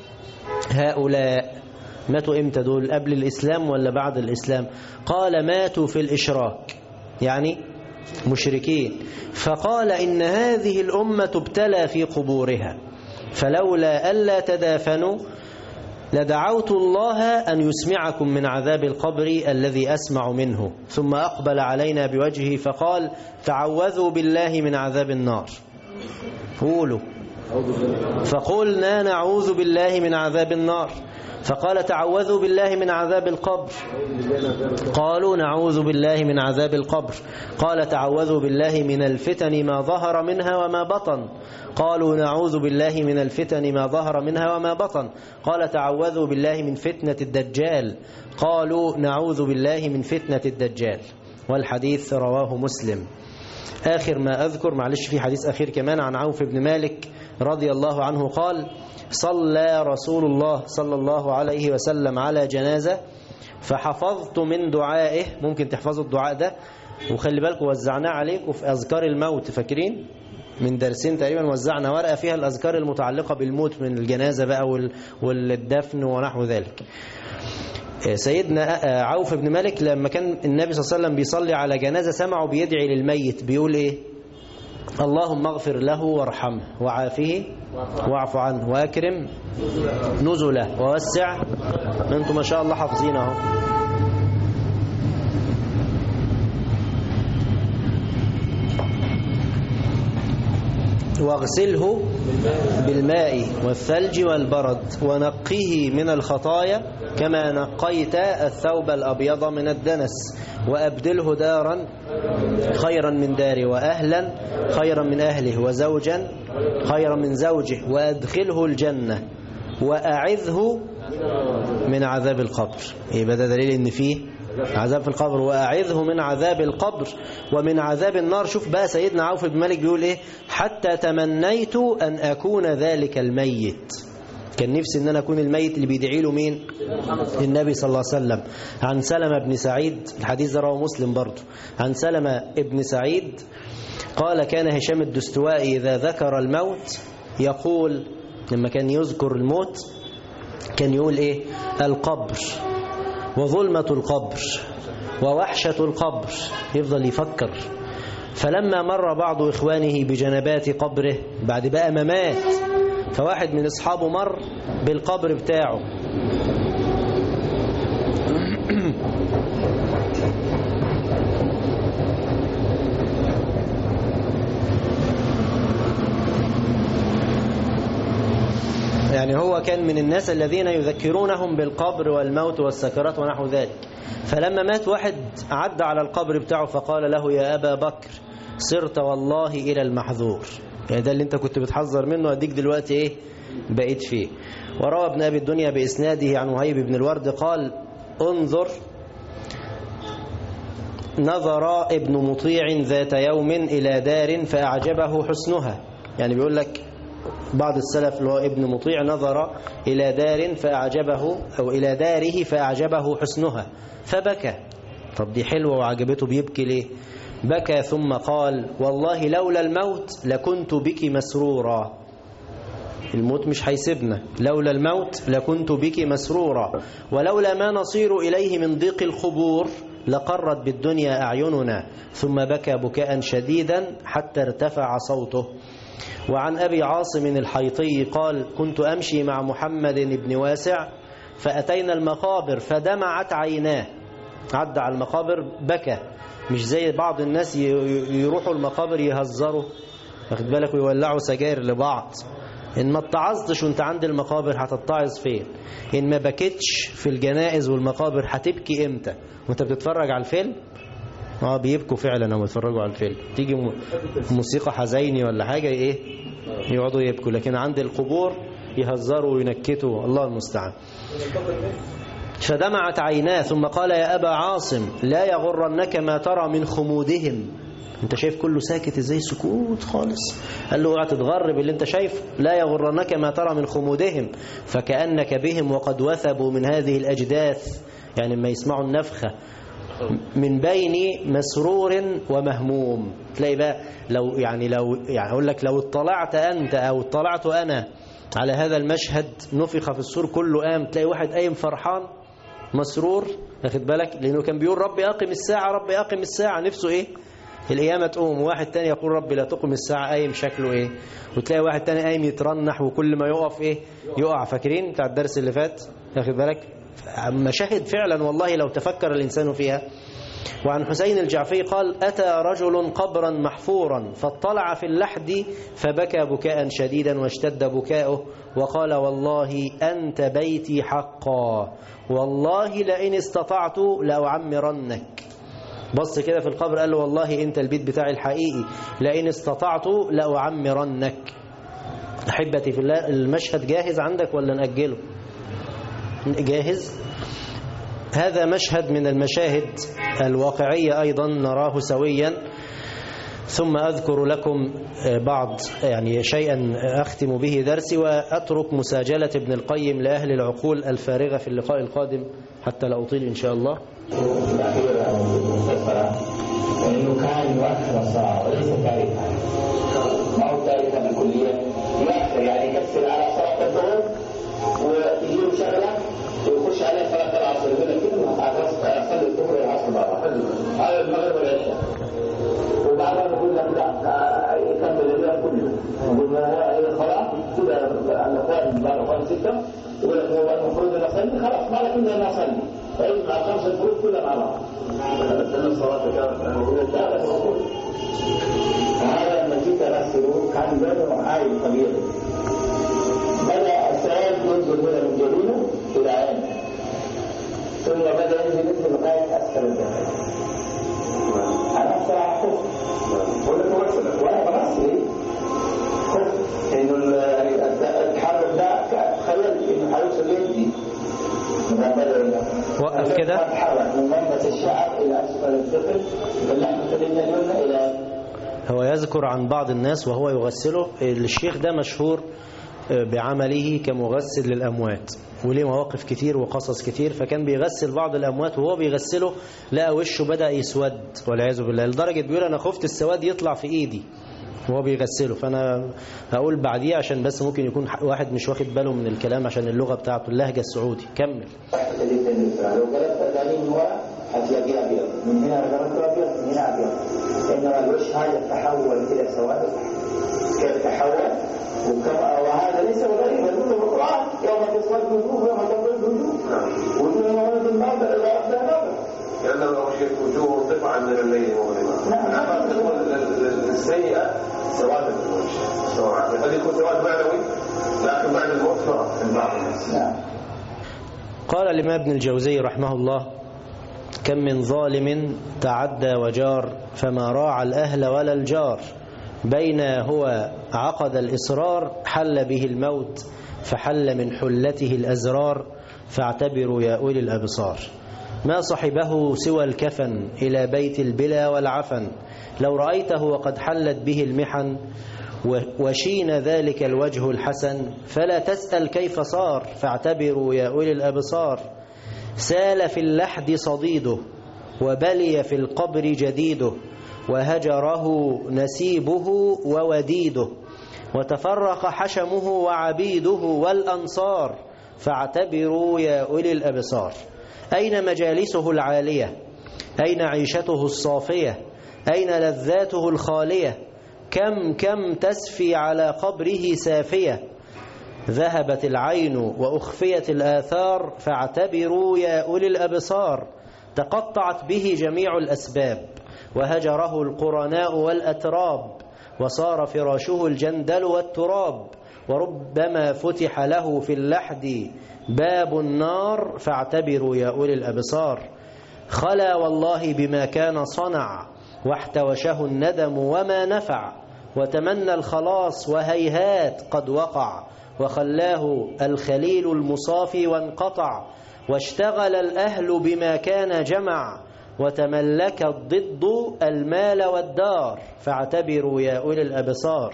هؤلاء ماتوا امتى دول قبل الإسلام ولا بعد الإسلام قال ماتوا في الإشراك يعني مشركين فقال إن هذه الأمة تبتلى في قبورها فلولا ألا تدافنوا لدعوت الله أن يسمعكم من عذاب القبر الذي أسمع منه ثم أقبل علينا بوجهه فقال تعوذوا بالله من عذاب النار قولوا فقلنا نعوذ بالله من عذاب النار فقال تعوذوا بالله من عذاب القبر قالوا نعوذ بالله من عذاب القبر قال تعوذوا بالله من الفتن ما ظهر منها وما بطن قالوا نعوذ بالله من الفتن ما ظهر منها وما بطن قال تعوذوا بالله من فتنة الدجال قالوا نعوذ بالله من فتنة الدجال والحديث رواه مسلم آخر ما أذكر معلش في حديث أخير كمان عن عوف بن مالك رضي الله عنه قال صلى رسول الله صلى الله عليه وسلم على جنازة فحفظت من دعائه ممكن تحفظوا الدعاء ده وخلي بالكم وزعناه عليكم في أذكار الموت فاكرين من درسين تقريبا وزعنا ورقة فيها الأذكار المتعلقة بالموت من الجنازة بقى والدفن ونحو ذلك سيدنا عوف بن مالك لما كان النبي صلى الله عليه وسلم بيصلي على جنازة سمعه بيدعي للميت بيقول ايه اللهم اغفر له وارحمه وعافه واعف عنه واكرم نزله ووسع انتم ما شاء الله حافظين اهو واغسله بالماء والثلج والبرد ونقه من الخطايا كما نقيت الثوب الأبيض من الدنس وأبدله دارا خيرا من داره وأهلا خيرا من أهله وزوجا خيرا من زوجه وأدخله الجنة وأعذه من عذاب القبر يبقى ده دليل ان فيه عذاب في القبر وأعذه من عذاب القبر ومن عذاب النار شوف بقى سيدنا عوف بن مالك بيقول ايه حتى تمنيت أن أكون ذلك الميت كان نفسي ان انا اكون الميت اللي بيدعي له مين النبي صلى الله عليه وسلم عن سلمة بن سعيد الحديث ده رواه مسلم برضه عن سلمة ابن سعيد قال كان هشام الدستوائي إذا ذكر الموت يقول لما كان يذكر الموت كان يقول إيه القبر وظلمة القبر ووحشة القبر يفضل يفكر فلما مر بعض إخوانه بجنبات قبره بعد بقى ما مات فواحد من أصحابه مر بالقبر بتاعه يعني هو كان من الناس الذين يذكرونهم بالقبر والموت والسكرات ونحو ذلك فلما مات واحد عدى على القبر بتاعه فقال له يا أبا بكر صرت والله إلى المحذور يعني ده اللي انت كنت بتحذر منه اديك دلوقتي ايه بقيت فيه وروى ابن أبي الدنيا بإسناده عن وهيب بن الورد قال انظر نظر ابن مطيع ذات يوم إلى دار فأعجبه حسنها يعني بيقول لك بعض السلف اللي هو ابن مطيع نظر إلى دار فأعجبه أو إلى داره فأعجبه حسنها فبكى طب دي حلوة وعجبته بيبكي ليه بكى ثم قال والله لولا الموت لكنت بك مسرورا الموت مش هيسيبنا لولا الموت لكنت بك مسرورا ولولا ما نصير إليه من ضيق الخبور لقرت بالدنيا أعيننا ثم بكى بكاء شديدا حتى ارتفع صوته وعن أبي عاصم الحيطي قال كنت أمشي مع محمد بن واسع فأتينا المقابر فدمعت عيناه عدى على المقابر بكى مش زي بعض الناس يروحوا المقابر يهزروا واخد بالك ويولعوا سجاير لبعض إن ما اتعظتش وانت عند المقابر هتتعظ فين إن ما بكتش في الجنائز والمقابر هتبكي إمتى وانت بتتفرج على الفيلم اه بيبكوا فعلا لما يتفرجوا على الفيلم تيجي موسيقى حزيني ولا حاجة ايه يقعدوا يبكوا لكن عند القبور يهزروا وينكتوا الله المستعان فدمعت عيناه ثم قال يا أبا عاصم لا يغرنك ما ترى من خمودهم انت شايف كله ساكت ازاي سكوت خالص قال له اوعى تتغر باللي انت شايفه لا يغرنك ما ترى من خمودهم فكأنك بهم وقد وثبوا من هذه الأجداث يعني ما يسمعوا النفخة من بين مسرور ومهموم تلاقي بقى لو يعني لو يعني اقول لك لو اطلعت انت او اطلعت انا على هذا المشهد نفخ في السور كله قام تلاقي واحد قايم فرحان مسرور واخد بالك لانه كان بيقول ربي اقم الساعه ربي اقم الساعه نفسه ايه القيامة تقوم واحد تاني يقول ربي لا تقم الساعة قايم شكله ايه وتلاقي واحد تاني قايم يترنح وكل ما يقف ايه يقع فاكرين بتاع الدرس اللي فات واخد بالك مشاهد فعلا والله لو تفكر الإنسان فيها وعن حسين الجعفي قال أتى رجل قبرا محفورا فاطلع في اللحد فبكى بكاء شديدا واشتد بكاؤه وقال والله أنت بيتي حقا والله لئن استطعت لأعمرنك بص كده في القبر قال له والله أنت البيت بتاعي الحقيقي لئن استطعت لأعمرنك أحبتي في الله المشهد جاهز عندك ولا نأجله جاهز هذا مشهد من المشاهد الواقعية أيضا نراه سويا ثم أذكر لكم بعض يعني شيئا أختم به درسي وأترك مساجلة ابن القيم لأهل العقول الفارغة في اللقاء القادم حتى لا أطيل إن شاء الله وإنه كان يؤخر الصلاة وليس تاركها ما هو تاركها بالكلية يؤخر يعني يكسر على صلاة الظهر وتجيله شغلة ويخش عليه صلاة العصر يقول لك كده أصلي الظهر والعصر بره هذا المغرب والعشاء وبعدها بقول لك لا يكمل الليل كله يقول له خلاص كده الأخوان بعد الأخوان ستة يقول لك هو المفروض أن أصلي خلاص ما لك إلا أن أصلي فيجمع خمس الفروض كلها مع بعض أن الصلاة كانت موجودة هذا لما جيت أغسله كان بينه عايل طبيعي بدأ السائل ينزل هنا من جبينه إلى عينه ثم بدأ ينزل ينزل لغاية أسفل الجبل أنا بصراحة خفت ولا تغسل وأنا بغسل خفت إنه التحرك ده تخيلت إنه هيوصل يدي وقف كده اتحرك من منبت الشعر إلى أسفل الذقن باللحمة اليمنى إلى هو يذكر عن بعض الناس وهو يغسله الشيخ ده مشهور بعمله كمغسل للأموات وليه مواقف كتير وقصص كتير فكان بيغسل بعض الأموات وهو بيغسله لقى وشه بدأ يسود والعياذ بالله لدرجة بيقول أنا خفت السواد يطلع في إيدي وهو بيغسله فأنا هقول بعديه عشان بس ممكن يكون واحد مش واخد باله من الكلام عشان اللغة بتاعته اللهجة السعودي كمل لو قلبت الثاني من ورا هتلاقيه ابيض من هنا قلبته ابيض من هنا ابيض انما الوجه هذا تحول الى سواد كيف تحول وكما وهذا ليس بغريبا كله في القران يوم تسود وجوه يوم تبيض وجوه وجوه يومئذ ناظر الى ربها ناظر لأنه أغشيت وجوه قطعا من الليل مظلمة نعم. أما ال- ال- ال- السيئة سواد في الوجه سواء قد يكون سواد معنوي لكن بعد الموت ترى في بعض الناس نعم قال الإمام ابن الجوزي رحمه الله كم من ظالم تعدى وجار فما راعى الأهل ولا الجار بين هو عقد الإصرار حل به الموت فحل من حلته الأزرار فاعتبروا يا أولي الأبصار ما صحبه سوى الكفن إلى بيت البلا والعفن لو رأيته وقد حلت به المحن وشين ذلك الوجه الحسن فلا تسأل كيف صار فاعتبروا يا أولي الأبصار سال في اللحد صديده وبلي في القبر جديده وهجره نسيبه ووديده وتفرق حشمه وعبيده والأنصار فاعتبروا يا أولي الأبصار أين مجالسه العالية أين عيشته الصافية أين لذاته الخالية كم كم تسفي على قبره سافية ذهبت العين وأخفيت الآثار فاعتبروا يا أولي الأبصار تقطعت به جميع الأسباب وهجره القرناء والأتراب وصار فراشه الجندل والتراب وربما فتح له في اللحد باب النار فاعتبروا يا أولي الأبصار خلا والله بما كان صنع واحتوشه الندم وما نفع وتمنى الخلاص وهيهات قد وقع وخلاه الخليل المصافي وانقطع واشتغل الأهل بما كان جمع وتملك الضد المال والدار فاعتبروا يا أولي الأبصار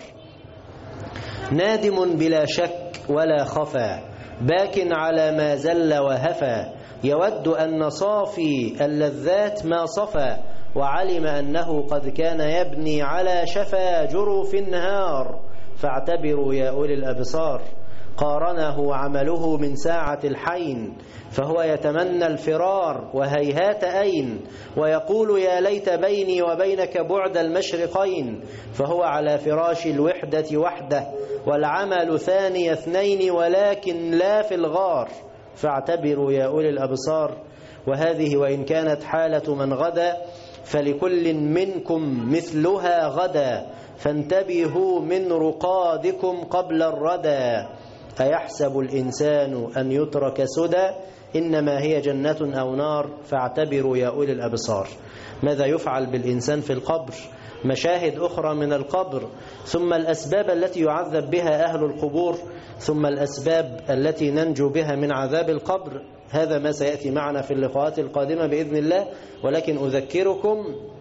نادم بلا شك ولا خفى باك على ما زل وهفى يود أن صافي اللذات ما صفى وعلم أنه قد كان يبني على شفا جرف النهار فاعتبروا يا أولي الأبصار قارنه عمله من ساعة الحين فهو يتمنى الفرار وهيهات أين ويقول يا ليت بيني وبينك بعد المشرقين فهو على فراش الوحدة وحده والعمل ثاني اثنين ولكن لا في الغار فاعتبروا يا أولي الأبصار وهذه وإن كانت حالة من غدا فلكل منكم مثلها غدا فانتبهوا من رقادكم قبل الردى أيحسب الإنسان أن يترك سدى إنما هي جنة أو نار فاعتبروا يا أولي الأبصار ماذا يفعل بالإنسان في القبر مشاهد أخرى من القبر ثم الأسباب التي يعذب بها أهل القبور ثم الأسباب التي ننجو بها من عذاب القبر هذا ما سيأتي معنا في اللقاءات القادمة بإذن الله ولكن أذكركم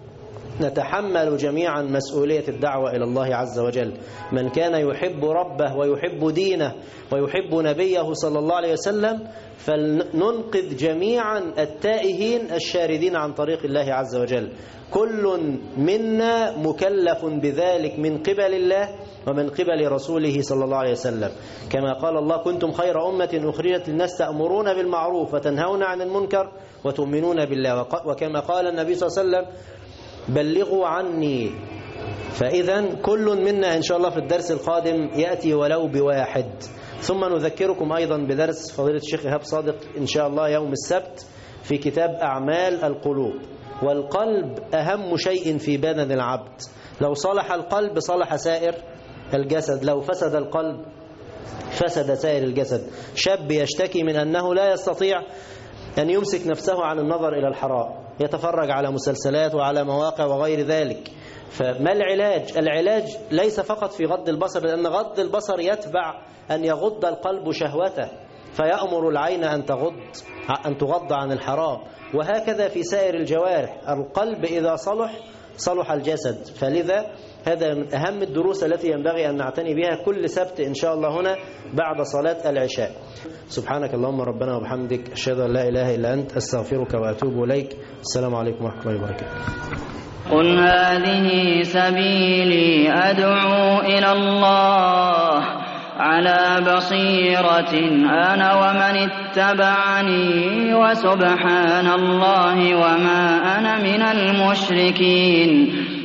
نتحمل جميعا مسؤولية الدعوة إلى الله عز وجل من كان يحب ربه ويحب دينه ويحب نبيه صلى الله عليه وسلم فلننقذ جميعا التائهين الشاردين عن طريق الله عز وجل كل منا مكلف بذلك من قبل الله ومن قبل رسوله صلى الله عليه وسلم كما قال الله كنتم خير أمة أخرجت للناس تأمرون بالمعروف وتنهون عن المنكر وتؤمنون بالله وكما قال النبي صلى الله عليه وسلم بلغوا عني فإذا كل منا إن شاء الله في الدرس القادم يأتي ولو بواحد ثم نذكركم أيضا بدرس فضيلة الشيخ إيهاب صادق إن شاء الله يوم السبت في كتاب أعمال القلوب والقلب أهم شيء في بدن العبد لو صلح القلب صلح سائر الجسد لو فسد القلب فسد سائر الجسد شاب يشتكي من أنه لا يستطيع أن يمسك نفسه عن النظر إلى الحرام يتفرج على مسلسلات وعلى مواقع وغير ذلك فما العلاج؟ العلاج ليس فقط في غض البصر لأن غض البصر يتبع أن يغض القلب شهوته فيأمر العين أن تغض أن تغض عن الحرام وهكذا في سائر الجوارح القلب إذا صلح صلح الجسد فلذا هذا من أهم الدروس التي ينبغي أن نعتني بها كل سبت إن شاء الله هنا بعد صلاة العشاء سبحانك اللهم ربنا وبحمدك أشهد أن لا إله إلا أنت أستغفرك وأتوب إليك السلام عليكم ورحمة الله وبركاته قل هذه سبيلي أدعو إلى الله على بصيرة أنا ومن اتبعني وسبحان الله وما أنا من المشركين